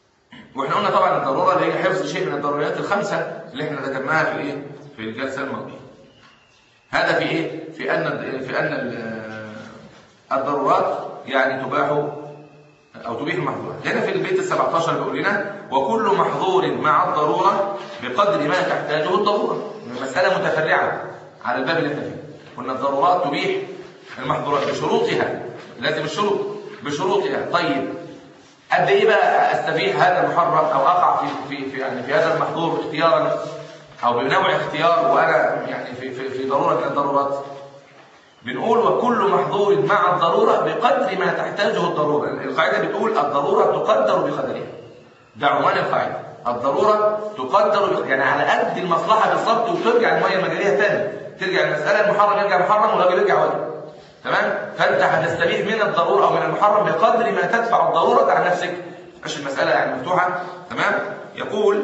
[SPEAKER 1] واحنا قلنا طبعا الضروره اللي هي حفظ شيء من الضروريات الخمسه اللي احنا ذكرناها في ايه في الجلسه الماضيه هذا في ايه في ان في ان ال- الضرورات يعني تباح او تبيح المحظورات هنا في البيت ال 17 بيقول لنا وكل محظور مع الضروره بقدر ما تحتاجه الضروره المساله متفرعه على الباب اللي احنا فيه قلنا الضرورات تبيح المحظورات بشروطها لازم الشروط بشروطها طيب قد ايه بقى استبيح هذا المحرم او اقع في في, في يعني في هذا المحظور اختيارا او بنوع اختيار وانا يعني في في, في ضروره من الضرورات بنقول وكل محظور مع الضروره بقدر ما تحتاجه الضروره القاعده بتقول الضروره تقدر بقدرها ده عنوان القاعده الضروره تقدر بق- يعني على قد المصلحه بالظبط وترجع الميه مجاريها تاني ترجع المساله المحرم يرجع محرم والواجب يرجع واجب تمام فانت هتستبيح من الضروره او من المحرم بقدر ما تدفع الضروره عن نفسك مش المساله يعني مفتوحه تمام يقول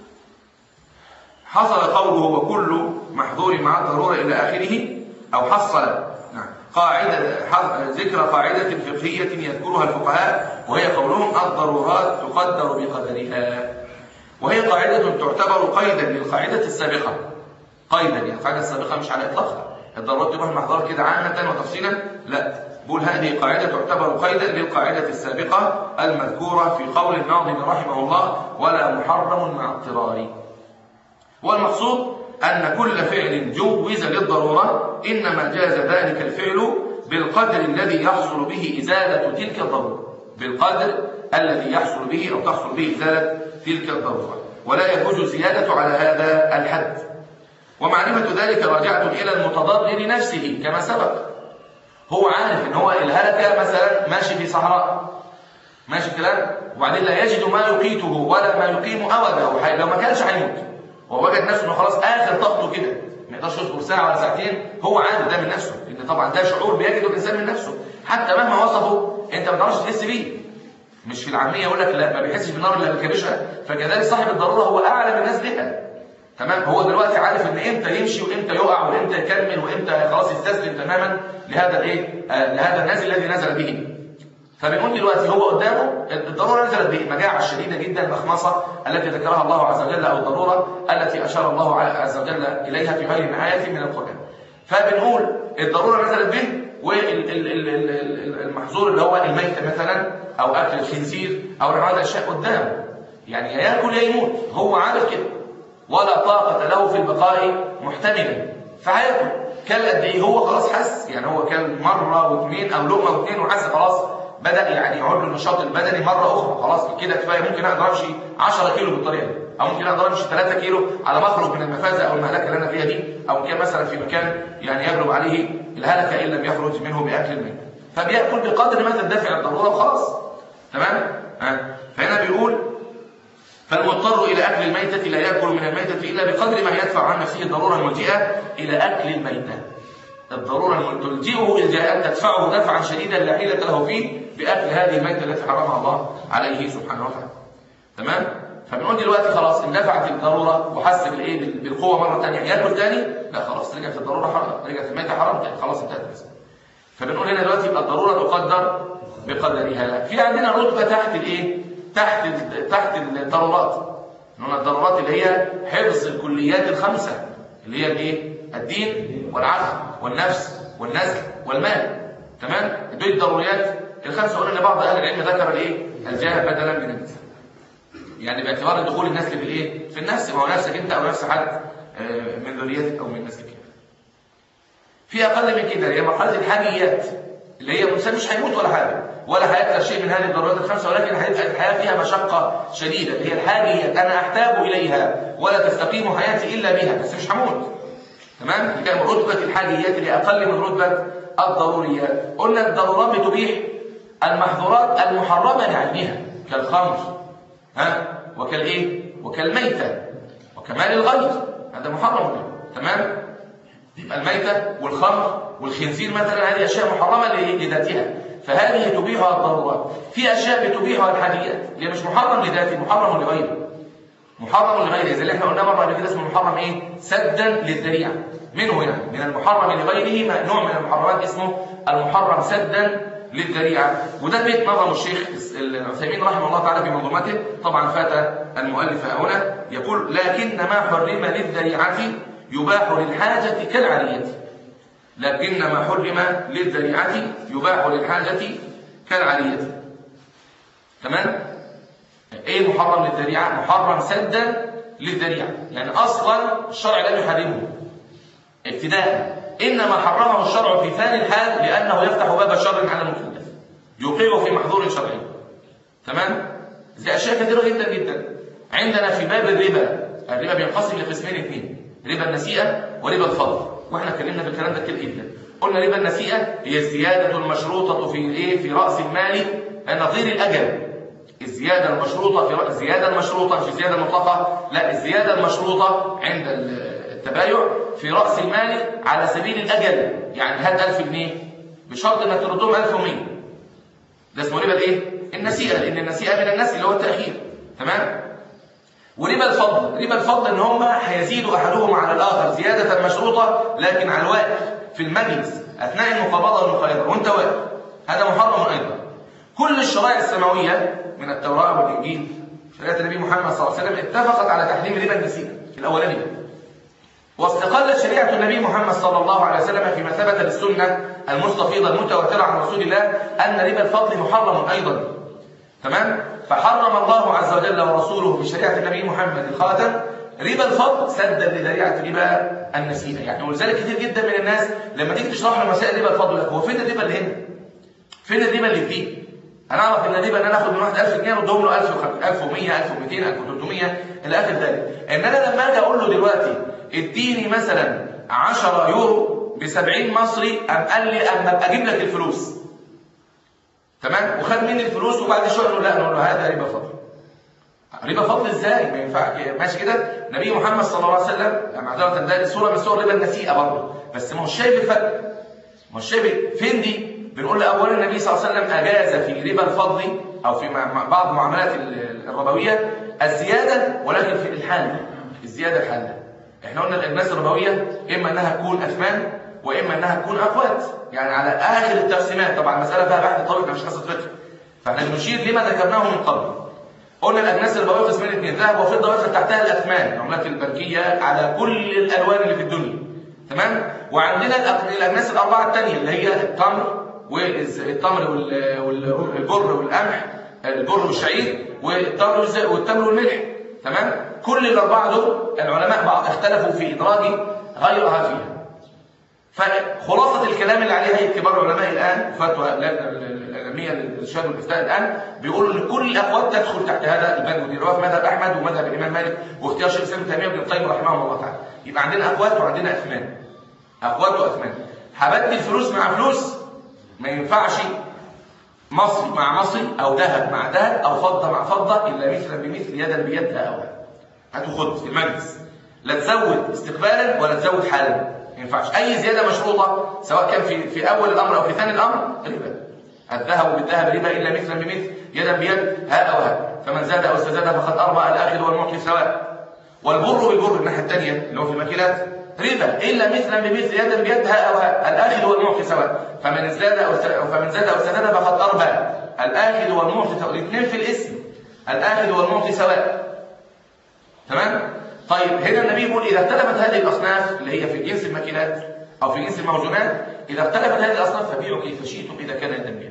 [SPEAKER 1] حصل قوله وكل محظور مع الضرورة إلى آخره أو حصل نعم قاعدة ح- ذكر قاعدة فقهية يذكرها الفقهاء وهي قولهم الضرورات تقدر بقدرها وهي قاعدة تعتبر قيدا للقاعدة السابقة قيدا يعني القاعدة السابقة مش على إطلاقها الضرورات تبقى محظورة كده عامة وتفصيلا لا بقول هذه قاعدة تعتبر قيدا للقاعدة السابقة المذكورة في قول الناظم رحمه الله ولا محرم مع اضطرار والمقصود أن كل فعل جوز للضرورة إنما جاز ذلك الفعل بالقدر الذي يحصل به إزالة تلك الضرورة بالقدر الذي يحصل به أو تحصل به إزالة تلك الضرورة ولا يجوز الزيادة على هذا الحد ومعرفة ذلك راجعة إلى المتضرر نفسه كما سبق هو عارف ان هو الهلكة مثلا ماشي في صحراء ماشي الكلام وبعدين لا يجد ما يقيته ولا ما يقيم أوده حي- لو ما كانش هيموت هو وجد نفسه انه خلاص اخر طاقته كده ما يقدرش يصبر ساعه ولا ساعتين هو عارف ده من نفسه لان طبعا ده شعور بيجده الانسان من نفسه حتى مهما وصفه انت ما تعرفش تحس بيه مش في العاميه يقول لك لا ما بيحسش بالنار الا بالكبشها فكذلك صاحب الضروره هو اعلم الناس بها تمام هو دلوقتي عارف ان امتى يمشي وامتى يقع وامتى يكمل وامتى خلاص يستسلم تماما لهذا الايه آه لهذا النازل الذي نزل به فبنقول دلوقتي هو قدامه الضروره نزلت به المجاعه الشديده جدا المخمصه التي ذكرها الله عز وجل او الضروره التي اشار الله عز وجل اليها في غير من ايه من القران فبنقول الضروره نزلت به والمحظور اللي هو الميت مثلا او اكل الخنزير او هذا الاشياء قدامه يعني يا ياكل يا يموت هو عارف كده ولا طاقه له في البقاء محتملا فهياكل كل قد ايه هو خلاص حس يعني هو كان مره واثنين او لقمه واثنين وحس خلاص بدا يعني يعود له النشاط البدني مره اخرى خلاص كده كفايه ممكن اقدر امشي 10 كيلو بالطريقه دي او ممكن اقدر امشي 3 كيلو على ما اخرج من المفازه او المهلكه اللي انا فيها دي او كان مثلا في مكان يعني يغلب عليه الهلكه ان لم يخرج منه باكل الميت فبياكل بقدر ما تندفع الضروره وخلاص تمام ها فهنا بيقول فالمضطر إلى أكل الميتة لا يأكل من الميتة إلا بقدر ما يدفع عن نفسه الضرورة الملجئة إلى أكل الميتة الضرورة تلجئه إلجاء تدفعه دفعا شديدا لا حيلة له فيه بأكل هذه الميتة التي حرمها الله عليه سبحانه وتعالى تمام فبنقول دلوقتي خلاص اندفعت الضرورة وحس بالإيه بال- بالقوة مرة ثانية ياكل ثاني لا خلاص رجعت الضرورة حرام رجعت الميتة حرام تاني خلاص انتهت المسألة فبنقول هنا دلوقتي يبقى الضرورة تقدر بقدرها في عندنا رتبة تحت الايه تحت ال- تحت الضرورات قلنا الضرورات اللي هي حفظ الكليات الخمسة اللي هي الايه الدين والعقل والنفس والنزل والمال تمام دول الضروريات الخمسة قلنا ان بعض اهل العلم ذكر الايه الجاه بدلا من النسل يعني باعتبار دخول النسل في الايه في النفس ما هو نفسك انت او نفس حد آه، من ذريتك او من نسلك في اقل من كده هي مرحله الحاجيات اللي هي الانسان مش هيموت ولا حاجه ولا هيكثر شيء من هذه الضرورات الخمسه ولكن هيبقى الحياه فيها مشقه شديده اللي هي الحاجيات انا احتاج اليها ولا تستقيم حياتي الا بها بس مش هموت تمام كان رتبه الحاجيات اللي اقل من رتبه الضروريات قلنا الضرورات بتبيح المحظورات المحرمه لعينها كالخمر ها وكالايه وكالميته وكمال الغير هذا محرم به تمام يبقى الميتة والخمر والخنزير مثلا هذه أشياء محرمة ل- لذاتها فهذه تبيحها الضرورات في أشياء بتبيحها الحاجيات اللي مش محرم لذاته محرم لغيره محرم لغيره زي اللي احنا قلنا مرة قبل كده اسمه محرم ايه سدا للذريعة منه يعني من المحرم لغيره ما- نوع من المحرمات اسمه المحرم سدا للذريعة وده بيت نظم الشيخ العثيمين رحمه الله تعالى في منظومته طبعا فات المؤلف هنا يقول لكن ما حرم للذريعة يباح للحاجة كالعارية لكن ما حرم للذريعة يباح للحاجة كالعارية تمام ايه محرم للذريعة محرم سدا للذريعة يعني اصلا الشرع لم يحرمه ابتداء انما حرمه الشرع في ثاني الحال لانه يفتح باب شر على المكلف يوقعه في محظور شرعي تمام زي اشياء كثيره جدا جدا عندنا في باب الربا الربا بينقسم لقسمين اثنين ربا النسيئه وربا الفضل واحنا اتكلمنا في الكلام ده كتير جدا قلنا ربا النسيئه هي الزياده المشروطه في ايه في راس المال نظير الاجل الزياده المشروطه في الزياده المشروطه مش الزياده المطلقه لا الزياده المشروطه عند التبايع في راس المال على سبيل الاجل يعني هات 1000 جنيه بشرط انك تردهم 1100 ده اسمه ربا الايه النسيئه لان النسيئه من النسي اللي هو التاخير تمام وربا الفضل ربا الفضل ان هم هيزيد احدهم على الاخر زياده مشروطه لكن على الواقف في المجلس اثناء المقابضه والمخايره وانت واقف هذا محرم ايضا كل الشرائع السماويه من التوراه والانجيل شريعه النبي محمد صلى الله عليه وسلم اتفقت على تحريم ربا النسيئه الاولاني واستقلت شريعه النبي محمد صلى الله عليه وسلم فيما ثبت بالسنه المستفيضه المتواتره عن رسول الله ان ربا الفضل محرم ايضا تمام فحرم الله عز وجل ورسوله بشريعه النبي محمد الخاتم ربا الفضل سدا لذريعه ربا النسيئه يعني ولذلك كثير جدا من الناس لما تيجي تشرح له مسائل ربا الفضل لك هو فين الربا اللي هنا فين الربا اللي فيه انا اعرف ان الربا ان انا اخد من واحد 1000 جنيه ادهم له 1100 1200 1300 الى اخر ذلك ان انا لما اجي اقول له دلوقتي اديني مثلا 10 يورو ب 70 مصري قام قال لي اما ابقى اجيب لك الفلوس تمام وخد مني الفلوس وبعد شويه نقول لا نقول له هذا ربا فضل ربا فضل ازاي ما ينفع ماشي كده النبي محمد صلى الله عليه وسلم معذره ده صوره من صور ربا النسيئه برضه بس ما هو شايف الفرق ما هو شايف فين دي بنقول اولا النبي صلى الله عليه وسلم اجاز في ربا الفضل او في بعض المعاملات الربويه الزياده ولكن في الحال الزياده الحاله احنا قلنا الاجناس الربويه اما انها تكون اثمان واما انها تكون اقوات يعني على اخر التقسيمات طبعا المساله فيها بحث طويل مش قصه فقه فاحنا بنشير لما ذكرناه من قبل قلنا الاجناس الربويه قسمين اثنين ذهب وفضه ويدخل تحتها الاثمان العملات البنكيه على كل الالوان اللي في الدنيا تمام وعندنا الاجناس الاربعه الثانيه اللي هي التمر والتمر والبر والقمح البر والشعير والتمر والتمر والملح تمام كل الاربعه دول العلماء بعض اختلفوا في ادراج غيرها فيها فخلاصه الكلام اللي عليه هيئه كبار العلماء الان فتوى العلميه للارشاد والافتاء الان بيقولوا ان كل الاقوال تدخل تحت هذا البند ودي رواه مذهب احمد ومذهب الامام مالك واختيار شيخ الاسلام تيميه وابن القيم رحمهم الله تعالى يبقى عندنا اقوات وعندنا اثمان اقوات واثمان هبدل فلوس مع فلوس ما ينفعش مصري مع مصري او ذهب مع ذهب او فضه مع فضه الا مثلا بمثل يدا بيد او هتاخد في المجلس لا تزود استقبالا ولا تزود حالا ما ينفعش اي زياده مشروطه سواء كان في في اول الامر او في ثاني الامر ربا الذهب بالذهب ربا الا مثلا بمثل يدا بيد ها او ها فمن زاد او استزاد فقد اربى الاخذ والمعطي سواء والبر بالبر الناحيه الثانيه اللي هو في الماكينات ربا الا مثلا بمثل يدا بيد ها او ها الاخذ والمعطي سواء فمن ازداد او فمن زاد او استزاد فقد اربى الاخذ والمعطي سواء الاثنين في الاسم الاخذ والمعطي سواء تمام طيب هنا النبي يقول اذا اختلفت هذه الاصناف اللي هي في جنس الماكينات او في جنس الموزونات اذا اختلفت هذه الاصناف فبيعوا كيف شئتم اذا كان يدا بيد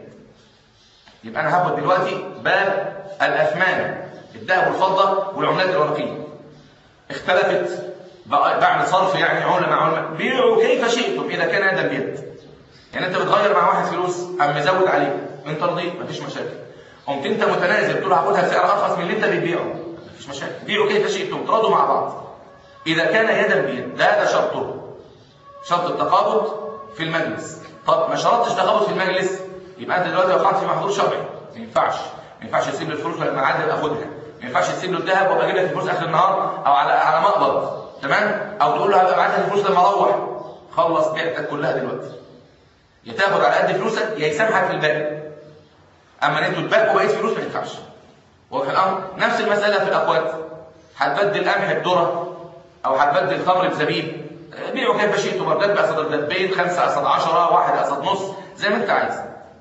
[SPEAKER 1] يبقى انا هاخد دلوقتي باب الاثمان الذهب والفضه والعملات الورقيه اختلفت بعد صرف يعني عمله مع عمله بيعوا كيف شئتم اذا كان يدا بيد يعني انت بتغير مع واحد فلوس قام مزود عليه انت رضيت مفيش مشاكل قمت انت متنازل تقول هاخدها بسعر ارخص من اللي انت بتبيعه مفيش مشاكل بيعوا كيف شئتم تراضوا مع بعض اذا كان يدا بيد ده هذا شرطه شرط التقابض في المجلس طب ما شرطتش تقابض في المجلس يبقى انت دلوقتي وقعت في محظور شرعي ما ينفعش ما ينفعش تسيب لي الفلوس لما عادل اخدها ما ينفعش تسيب له الذهب وابقى اجيب لك الفلوس اخر النهار او على على مقبض تمام او تقول له هبقى ابعت لك الفلوس لما اروح خلص بيعتك كلها دلوقتي يا تاخد على قد فلوسك يا يسامحك في الباقي اما ان انتوا تبقوا بقيه فلوس ما ينفعش واضح الامر نفس المساله في الاقوات هتبدل قمح بذره او هتبدل خمر بزبيب بيعوا كيف شئتم ارداد بقصد اردادين خمسه قصد 10 واحد قصد نص زي ما انت عايز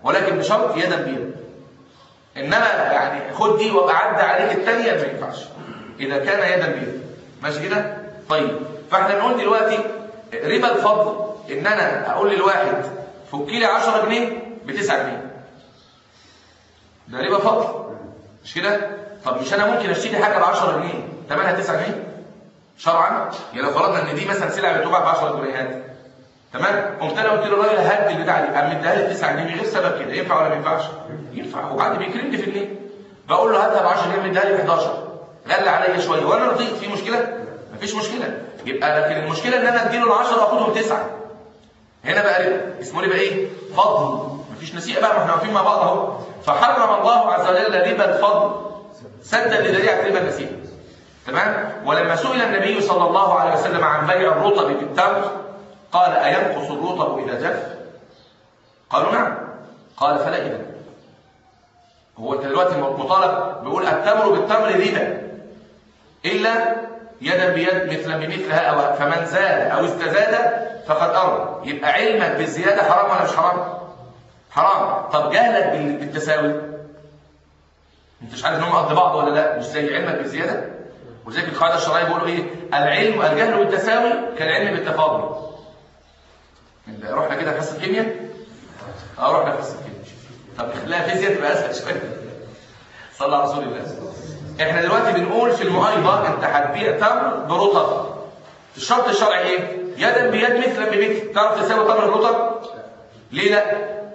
[SPEAKER 1] ولكن بشرط يدا بيد انما يعني خد دي وابقى عدى عليك الثانيه ما ينفعش اذا كان يدا بيد ماشي كده طيب فاحنا نقول دلوقتي ربا الفضل ان انا اقول للواحد فك لي 10 جنيه ب 9 جنيه ده ربا فضل مش كده طب مش انا ممكن اشتري حاجه ب 10 جنيه ثمنها 9 جنيه شرعا يعني لو فرضنا ان دي مثلا سلعه بتباع ب 10 جنيهات تمام قمت انا قلت له الراجل هات البتاع دي قام مديها لي ب 9 جنيه من غير سبب كده ينفع ولا ما ينفعش ينفع وبعد بيكرمني في جنيه بقول له هاتها ب 10 جنيه مديها لي ب 11 غلى عليا شويه وانا رضيت في مشكله مفيش مشكله يبقى لكن المشكله ان انا اديله ال 10 واخدهم 9 هنا بقى ربا اسمه ربا ايه فضل مفيش نسيئه بقى ما احنا واقفين مع بعض اهو فحرم الله عز وجل ربا الفضل سدا لذريعه ربا النسيئه تمام ولما سئل النبي صلى الله عليه وسلم عن بيع الرطب في التمر قال اينقص الرطب اذا جف قالوا نعم قال فلا اذا هو انت دلوقتي مطالب بيقول التمر بالتمر ربا الا يدا بيد مثل بمثلها او فمن زاد او استزاد فقد امر يبقى علمك بالزياده حرام ولا مش حرام حرام طب جهلك بالتساوي انت مش عارف ان هم قد بعض ولا لا مش زي علمك بالزياده وزي القاعده الشرعيه بيقولوا ايه العلم الجهل بالتساوي كالعلم بالتفاضل رحنا كده في حصه الكيمياء اه رحنا في حصه الكيمياء طب نخليها فيزياء تبقى اسهل شويه صلى على رسول الله احنا دلوقتي بنقول في المؤيضه انت هتبيع تمر برطب الشرط الشرعي ايه يدا بيد مثلا بمثل تعرف تساوي تمر برطب ليه لا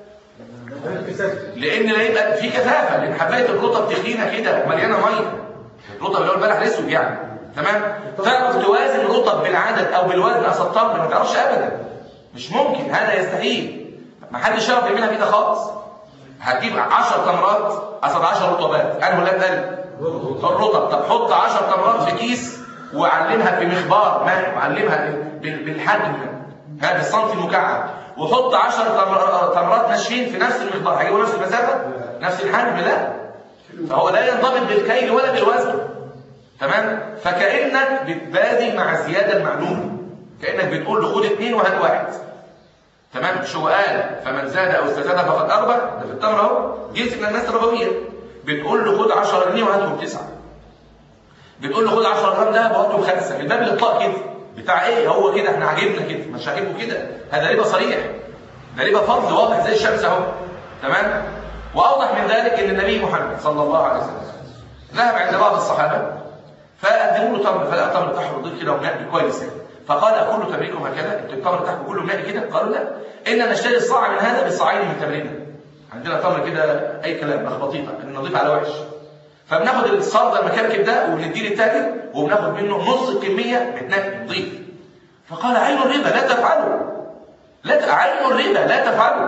[SPEAKER 1] لان لا يبقى في كثافه لان حبايه الرطب تخينه كده مليانه ميه الرطب اللي هو البلح الاسود يعني تمام تعرف توازن الرطب بالعدد او بالوزن اصل التمر ما تعرفش ابدا مش ممكن هذا يستحيل ما حدش يعرف يعملها كده خالص هتجيب 10 تمرات اصل 10 رطبات انه لا تقل الرطب طب حط 10 تمرات في كيس وعلمها في مخبار ماء وعلمها بالحجم ها بالسنتي المكعب وحط 10 تمرات ناشفين في نفس المخبار هيجيبوا نفس المسافه نفس الحجم لا فهو لا ينضبط بالكيل ولا بالوزن تمام فكانك بتبادي مع الزياده المعلومه كانك بتقول له خد اثنين وهات واحد تمام شو قال فمن زاد او استزاد فقد اربى ده في التمر اهو جنس من الناس الربويه بتقول له خد 10 جنيه وهاتهم تسعه بتقول له خد 10 جرام دهب وهاتهم خمسه من باب الاطلاق كده بتاع ايه هو كده احنا عاجبنا كده مش عاجبه كده هذا ربا صريح ده ربا فضل واضح زي الشمس اهو تمام واوضح من ذلك ان النبي محمد صلى الله عليه وسلم ذهب عند بعض الصحابه فقدموا له تمر فلقى تمر تحت نضيف كده ومنقي كويس يعني فقال اكل تمركم هكذا انتوا التمر بتاعكم كله منقي كده قالوا لا انا نشتري الصاع من هذا بالصاعين من تمرنا عندنا تمر كده اي كلام لخبطيطه النظيف على وحش فبناخد الصرد المكركب ده وبنديه للتاجر وبناخد منه نص الكميه متنقي نظيف فقال عين الربا لا تفعلوا لا عين الربا لا تفعلوا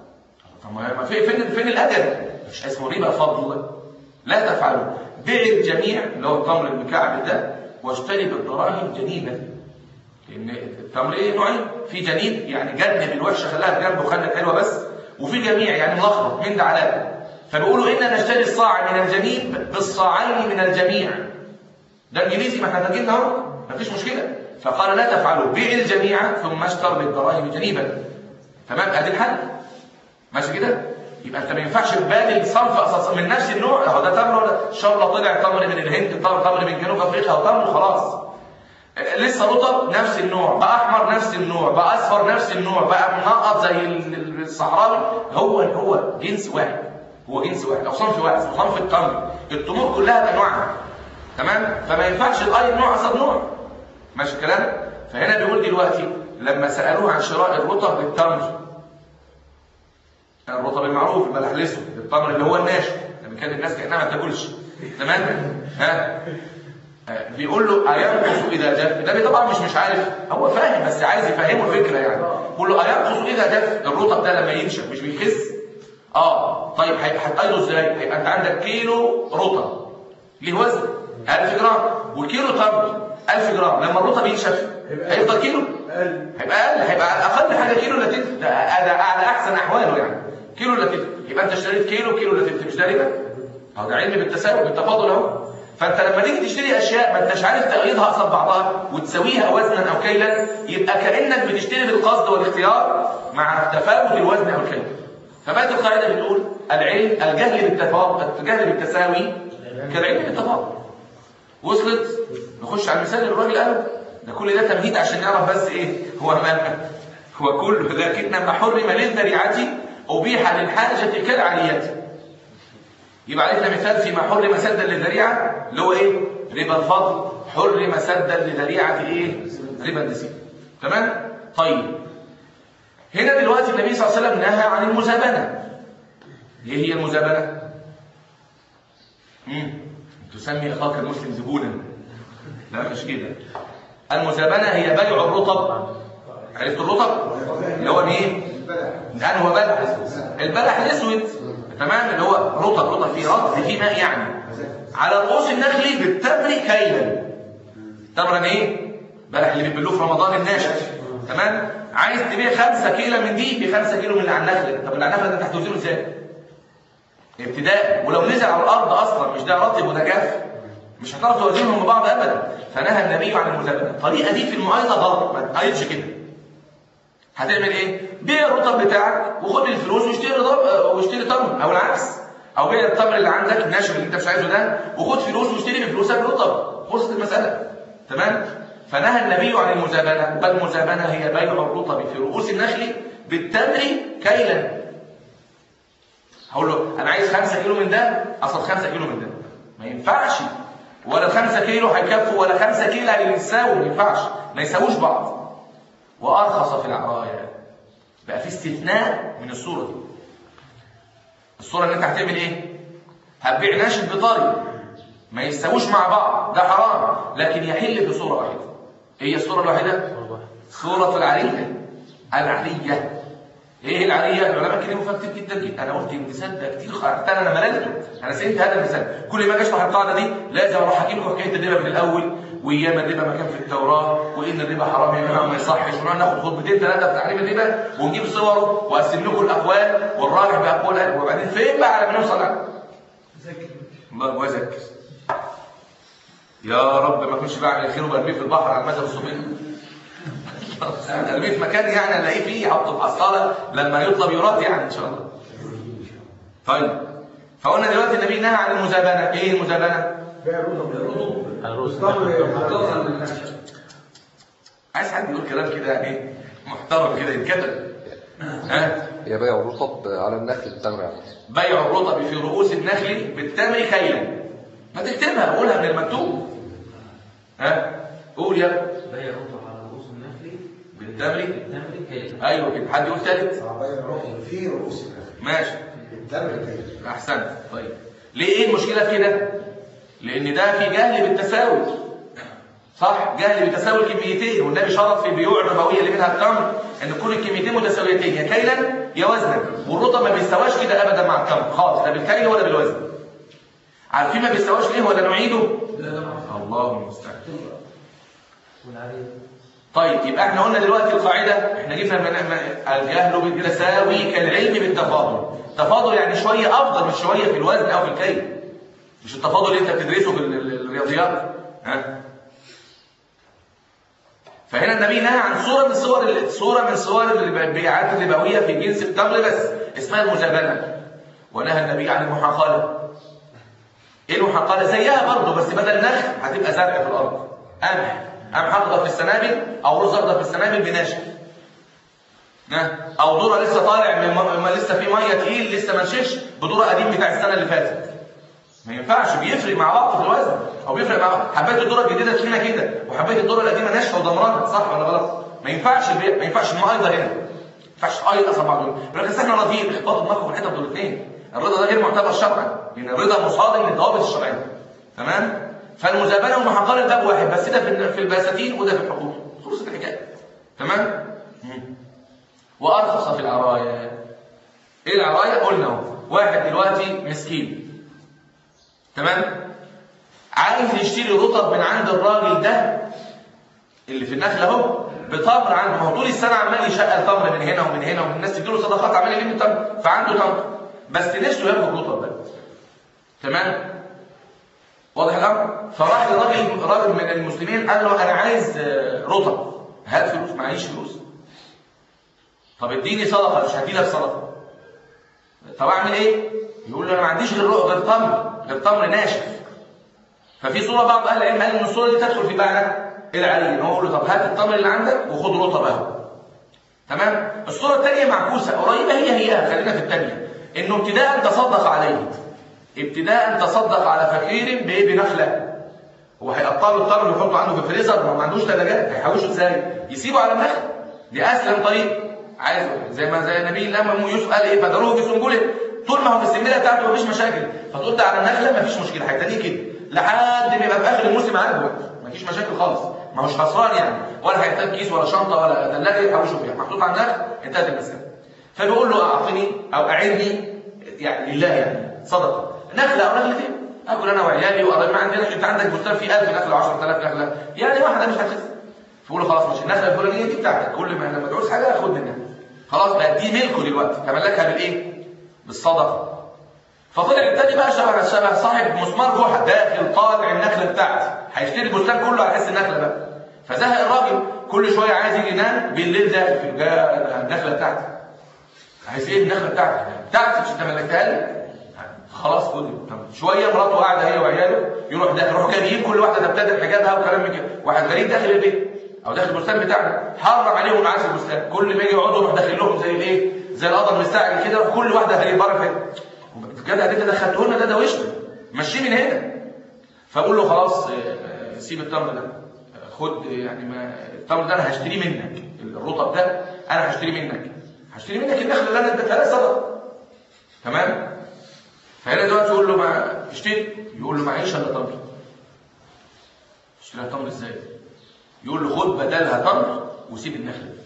[SPEAKER 1] طب ما في فين فين الادب مش اسمه ربا فضل لا تفعلوا بيع الجميع اللي هو التمر المكعب ده واشتري بالدراهم جنيبا لان التمر ايه نوعين في جنيب يعني جنب الوحشه خلاها بجنب وخلت حلوه بس وفي جميع يعني ملخبط من ده على ده فبيقولوا إنا نشتري الصاع من الجنيب بالصاعين من الجميع ده انجليزي ما احنا ترجمنا اهو مفيش مشكله فقال لا تفعلوا بيع الجميع ثم اشتر بالدراهم جنيبا تمام ادي الحل ماشي كده يبقى انت ما ينفعش تبادل صنف اساس من نفس النوع اهو ده تمر ولا ان شاء الله طلع تمر من الهند تمر تمر من جنوب افريقيا او تمر خلاص لسه رطب نفس النوع بقى احمر نفس النوع بقى اصفر نفس النوع بقى منقط زي الصحراوي هو هو جنس واحد هو جنس واحد او صنف واحد اسمه صنف التمر التمور كلها بانواعها تمام فما ينفعش اي نوع قصاد نوع ماشي الكلام فهنا بيقول دلوقتي لما سالوه عن شراء الرطب بالتمر الرطب المعروف البلح الاسود التمر اللي هو الناشف لما كان الناس كانها ما بتاكلش تمام ها بيقول له اينقص اذا جف ده طبعا مش مش عارف هو فاهم بس عايز يفهمه الفكره يعني بيقول له اينقص اذا جف الرطب ده لما ينشف مش بيخس اه طيب هتقيده ازاي هيبقى انت عندك كيلو رطب ليه وزن 1000 جرام وكيلو تمر 1000 جرام لما الرطب ينشف هيفضل كيلو هيبقى اقل هيبقى اقل حاجه كيلو الا تلت ده على احسن احواله يعني كيلو الا تلت يبقى انت اشتريت كيلو كيلو الا تلت مش ده ربا اهو ده علم بالتساوي بالتفاضل اهو فانت لما تيجي تشتري اشياء ما انتش عارف تقييدها قصاد بعضها وتساويها وزنا او كيلا يبقى كانك بتشتري بالقصد والاختيار مع تفاوت الوزن او الكيل فبقت القاعده بتقول العلم الجهل بالتفاضل الجهل بالتساوي كالعلم بالتفاضل وصلت نخش على المثال اللي الراجل قاله ده كل ده تمهيد عشان نعرف بس ايه هو ما هو كل لكن ما حرم للذريعه ابيح للحاجه كالعاليه يبقى عرفنا مثال فيما حرم سدا للذريعه اللي هو ايه ربا الفضل حرم سدا لذريعه ايه ربا النسيب تمام طيب هنا دلوقتي النبي صلى الله عليه وسلم نهى عن المزابنه ايه هي المزابنه امم تسمي اخاك المسلم زبونا لا مش كده المزابنه هي بيع الرطب عرفت الرطب اللي هو ايه الان هو بلح البلح الاسود تمام اللي هو رطب رطب فيه رطب فيه ماء يعني على رؤوس النخل بالتمر كيلا تمرا ايه بلح اللي بيبلوه في رمضان الناشف تمام عايز تبيع 5 كيلو من دي ب 5 كيلو من اللي على النخل طب اللي على النخل ده انت هتوزنه ازاي ابتداء ولو نزل على الارض اصلا مش ده رطب وده جاف مش هتعرف توازنهم ببعض ابدا فنهى النبي عن المزابنه الطريقه دي في المعاينه غلط ما تقايضش كده هتعمل ايه بيع الرطب بتاعك وخد الفلوس واشتري رطب واشتري تمر او العكس او بيع التمر اللي عندك الناشف اللي انت مش عايزه ده وخد فلوس واشتري بفلوسك رطب خلصت المساله تمام فنهى النبي عن المزابنه والمزابنه هي بيع الرطب في رؤوس النخل بالتمر كيلا هقول له انا عايز 5 كيلو من ده اصل 5 كيلو من ده ما ينفعش ولا 5 كيلو هيكفوا ولا 5 كيلو هيساووا ما ينفعش ما يساووش بعض وارخص في العرايا بقى في استثناء من الصوره دي الصوره ان انت هتعمل ايه هتبيع ناشف بطري ما يستووش مع بعض ده حرام لكن يحل بصوره واحده ايه الصوره الواحده صوره العريه العريه ايه العريه العلماء كلموا فيها كتير جدا جدا انا قلت المثال ده كتير خرجت انا مللته انا سئلت هذا المثال كل ما اجي اشرح القاعده دي لازم اروح احكي لكم حكايه الربا من الاول وايام الربا ما كان في التوراه وان الربا حرام يا جماعه وما يصحش ونقعد ناخد خطبتين ثلاثه في تعليم الربا ونجيب صوره واقسم لكم الاقوال والراجح باقوال وبعدين فين بقى على ما نوصل الله وذكر يا رب ما اكونش بعمل الخير وبرميه في البحر على المدى الصبي ارميه في مكان يعني الاقيه فيه احطه في حصاله لما يطلب يراد يعني ان شاء الله طيب فقلنا دلوقتي النبي نهى عن المزابنه ايه المزابنه عايز حد يقول كلام كده يعني محترم كده يتكتب ها
[SPEAKER 2] هي بيع الرطب على النخل التمر يعني
[SPEAKER 1] بيع الرطب في رؤوس النخل بالتمر كيلا ما تكتبها قولها من المكتوب ها قول يا
[SPEAKER 3] بيع الرطب على رؤوس النخل
[SPEAKER 1] بالتمر
[SPEAKER 3] بالتمر كيلا
[SPEAKER 1] ايوه كده حد يقول ثالث
[SPEAKER 4] صعبية الرطب في رؤوس النخل
[SPEAKER 1] ماشي
[SPEAKER 4] الدم كيف
[SPEAKER 1] احسنت طيب ليه ايه المشكله في كده لان ده في جهل بالتساوي صح جهل بتساوي الكميتين والنبي شرط في البيوع الربويه اللي منها التمر ان تكون الكميتين متساويتين يا كيلا يا وزنا والرطب ما بيستواش كده ابدا مع التمر خالص لا بالكيل ولا بالوزن عارفين ما بيستواش ليه ولا نعيده الله المستعان
[SPEAKER 3] والعريض
[SPEAKER 1] طيب يبقى احنا قلنا دلوقتي القاعده احنا جبنا من الجهل بالتساوي كالعلم بالتفاضل تفاضل يعني شويه افضل مش شويه في الوزن او في الكيل مش التفاضل اللي انت بتدرسه في ال- ال- الرياضيات ها فهنا النبي نهى عن صوره من صور صوره من صور البيعات الربويه في جنس التمر بس اسمها المزابنه ونهى النبي عن المحاقله ايه المحاقله زيها برضه بس بدل نخل هتبقى زرع في الارض قمح قمح اخضر في السنابل او رز اخضر في السنابل بناشف ها؟ او ذره لسه طالع من م- ما لسه في ميه تقيل لسه ما نشفش بذره قديم بتاع السنه اللي فاتت ما ينفعش بيفرق مع بعض في الوزن او بيفرق مع بعض حبيت الذره الجديده تخينه كده وحبيت الذره القديمه ناشفه وضمرانه صح ولا غلط ما ينفعش البيع ما ينفعش المعايضه هنا ما ينفعش ايضا اصلا بعض يقول لك أصل احنا راضيين احفظوا دماغكم في الحته دول الاثنين الرضا ده غير معتبر شرعا لان الرضا مصادم للضوابط الشرعيه تمام فالمزابنه والمحاقله الباب واحد بس ده في في البساتين وده في الحقوق خلصت الحكايه تمام مم. وارخص في العرايا ايه العرايا قلنا اهو واحد دلوقتي مسكين تمام عايز يشتري رطب من عند الراجل ده اللي في النخل اهو بتمر عنده ما هو طول السنه عمال يشقى تمر من هنا ومن هنا ومن الناس تديله صدقات عمال يلم تمر فعنده تمر بس نفسه ياخد رطب ده تمام واضح الامر فراح لراجل راجل من المسلمين قال له انا عايز آه، رطب هات فلوس معيش فلوس طب اديني صدقه مش هدي لك صدقه طب اعمل ايه يقول له انا ما عنديش غير رق- غير تمر غير تمر ناشف ففي صوره بعض اهل العلم قال ان الصوره دي تدخل في معنى العلي ان هو يقول له طب هات التمر اللي عندك وخد رطب اهو تمام الصوره الثانيه معكوسه قريبه هي هي خلينا في الثانيه انه ابتداء تصدق عليه ابتداء تصدق على فقير بايه بنخله هو هيقطع له التمر ويحطه عنده في الفريزر ما هو ما عندوش ثلاجات هيحوشه ازاي يسيبه على النخل دي اسلم طريق عايز زي ما زي النبي لما ام يوسف قال ايه فدروه في سنبله طول ما هو في السنبله بتاعته مفيش مشاكل فتقول ده على النخله مفيش مشكله هيتنيه كده لحد ما يبقى في اخر الموسم عنده مفيش مشاكل خالص ما هوش خسران يعني ولا هيحتاج كيس ولا شنطه ولا ثلاجه يحوشه فيها محطوط على النخل انتهت المساله فبيقول له اعطني او اعني يعني لله يعني صدقه نخله او نخلتين اكل انا وعيالي وقرايبي ما عندي انت عندك بستان فيه 1000 نخله و10000 نخله يعني واحده مش هتخسر فقول له خلاص ماشي النخله الفلانيه دي بتاعتك كل ما لما تعوز حاجه خد منها خلاص بقى دي ملكه دلوقتي تملكها بالايه بالصدقه فطلع التاني بقى شبه شبه صاحب مسمار جحا داخل طالع النخله بتاعتي هيشتري البستان كله على حس النخله بقى فزهق الراجل كل شويه عايز يجي ينام بالليل داخل في الجا- النخله بتاعتي عايز ايه النخله بتاعتي بتاعتي مش انت ملكتها لي خلاص خد طب شويه مراته قاعده هي وعياله يروح داخل يروحوا جايين كل واحده تبتدئ حجابها وكلام من كده واحد غريب داخل البيت او داخل البستان بتاعنا حرم عليهم معاش البستان كل ما يجي يقعدوا يروح داخل لهم زي الايه زي القدر المستعجل كده يروح كل واحده غريب بره فين الجدع اللي انت دخلته لنا ده ده وشنا مشيه من هنا فاقول له خلاص آه، آه، سيب التمر ده آه، خد آه، يعني ما التمر ده انا هشتريه منك الرطب ده انا هشتريه منك هشتري منك النخله اللي انا اديتها لك صدقه تمام فهنا دلوقتي يقول له ما اشتري يقول له معيش الا تمر اشتريها تمر ازاي يقول له خد بدلها تمر وسيب النخله دي.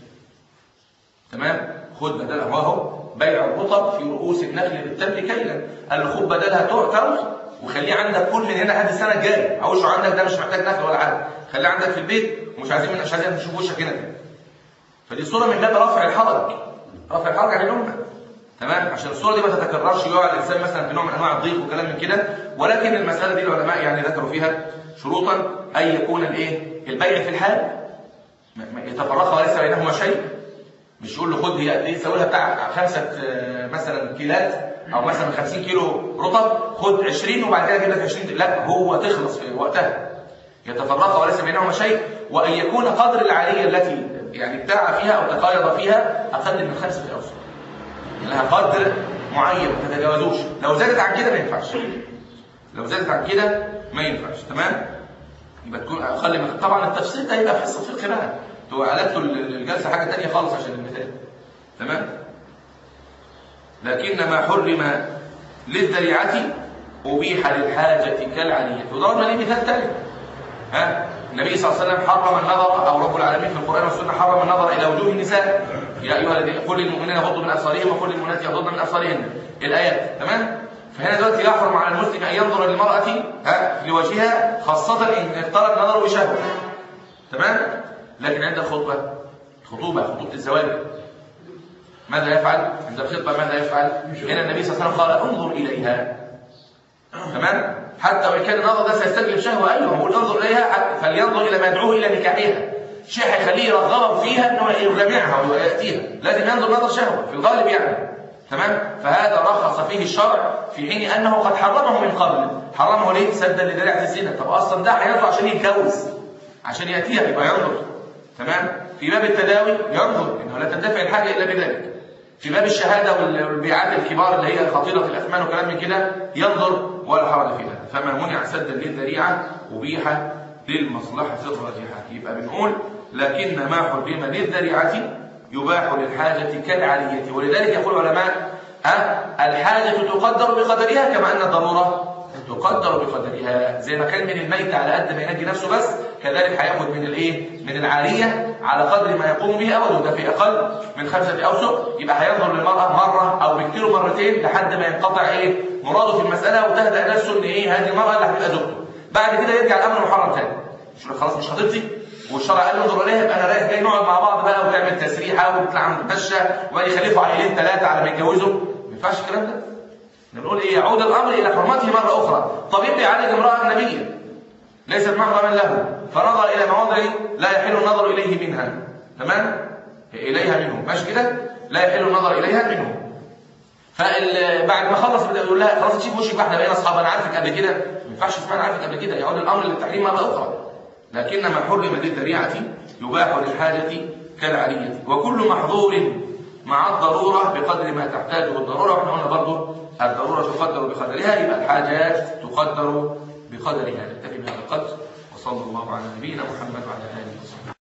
[SPEAKER 1] تمام خد بدلها وهو بيع الرطب في رؤوس النخل بالتمر كيلا قال له خد بدلها تمر تمر وخليه عندك كل من هنا لحد السنه الجايه عوشه عندك ده مش محتاج نخل ولا حاجه خليه عندك في البيت ومش عايزين مش عايزين نشوف وشك هنا تاني فدي صوره من باب رفع الحرج رفع الحرج عن الامه تمام عشان الصوره دي ما تتكررش يقع الانسان مثلا في نوع من انواع الضيق وكلام من كده ولكن المساله دي العلماء يعني ذكروا فيها شروطا ان يكون الايه البيع في الحال ما- ما يتفرقا وليس بينهما شيء مش يقول له خد هي قد ايه تساوي لها بتاع خمسه آه، مثلا كيلات او مثلا 50 كيلو رطب خد 20 وبعد كده اجيب لك 20 لا هو تخلص في وقتها يتفرقا وليس بينهما شيء وان يكون قدر العاليه التي يعني ابتاع فيها او تقايض فيها اقل من خمسه اوسق لها قدر معين ما تتجاوزوش لو زادت عن كده ما ينفعش لو زادت عن كده ما ينفعش تمام يبقى تكون اقل من طبعا التفسير ده هيبقى في حصه فقه بقى انتوا قلبتوا الجلسه حاجه ثانيه خالص عشان المثال تمام لكن ما حرم للذريعه ابيح للحاجه كالعليه وضربنا ليه مثال ثاني ها النبي صلى الله عليه وسلم حرم النظر او رب العالمين في القران والسنه حرم النظر الى وجوه النساء يا ايها الذين قل للمؤمنين يغضوا من ابصارهم وقل للمؤمنات يغضضن من ابصارهن الايات تمام فهنا دلوقتي يحرم على المسلم ان ينظر للمراه ها لوجهها خاصه ان اختلط نظره بشهوه تمام لكن عند الخطبه الخطوبه خطوبه الزواج ماذا يفعل عند الخطبه ماذا يفعل هنا النبي صلى الله عليه وسلم قال انظر اليها تمام حتى وان كان النظر ده سيستجلب شهوه ايوه هو انظر اليها حتى فلينظر الى ما يدعوه الى نكاحها شيء هيخليه يرغبه فيها انه يجامعها وياتيها لازم ينظر نظر شهوه في الغالب يعني تمام فهذا رخص فيه الشرع في حين انه قد حرمه من قبل حرمه ليه سدا لذريعه الزنا طب اصلا ده هينظر عشان يتجوز عشان ياتيها يبقى ينظر تمام في باب التداوي ينظر انه لا تندفع الحاجه الا بذلك في باب الشهادة وال- والبيعات الكبار اللي هي خطيرة الأثمان وكلام من كده ينظر ولا حرج في ذلك فما منع سدا للذريعة أبيح للمصلحة الراجحة يبقى بنقول لكن ما حرم للذريعة يباح للحاجة كالعالية ولذلك يقول العلماء أه الحاجة تقدر بقدرها كما أن الضرورة تقدر بقدرها زي ما كان من الميت على قد ما ينجي نفسه بس كذلك هياخد من الايه من العاريه على قدر ما يقوم به اوله ده في اقل من خمسه اوسق يبقى هينظر للمراه مره او بكتير مرتين لحد ما ينقطع ايه مراده في المساله وتهدأ نفسه ان ايه هذه المراه اللي هتبقى زوجته بعد كده يرجع الامر محرم تاني مش يقول خلاص مش خطيبتي والشرع قال له انظر اليها يبقى انا رايح جاي نقعد مع بعض بقى وتعمل تسريحه وتطلع نتمشى وبقى يخلفوا عيلين ثلاثه على ما يتجوزوا ما ينفعش الكلام ده نقول ايه يعود الامر الى حرمته مره اخرى طبيب بيعالج امراه اجنبيه ليست محرما له فنظر الى مواضع لا يحل النظر اليه منها تمام اليها منه ماشي كده لا يحل النظر اليها منه فبعد ما خلص بدا يقول لها خلاص تشوف وشك بقى احنا بقينا اصحاب انا عارفك قبل كده ما ينفعش اسمها انا عارفك قبل كده يعود الامر للتحريم مره اخرى لكن ما حرم للذريعه يباح للحاجه كالعريه وكل محظور مع الضروره بقدر ما تحتاجه الضروره واحنا قلنا برضه الضروره تقدر بقدرها يبقى الحاجات تقدر بقدرها نكتفي بهذا القدر وصلى الله على نبينا محمد وعلى اله وصحبه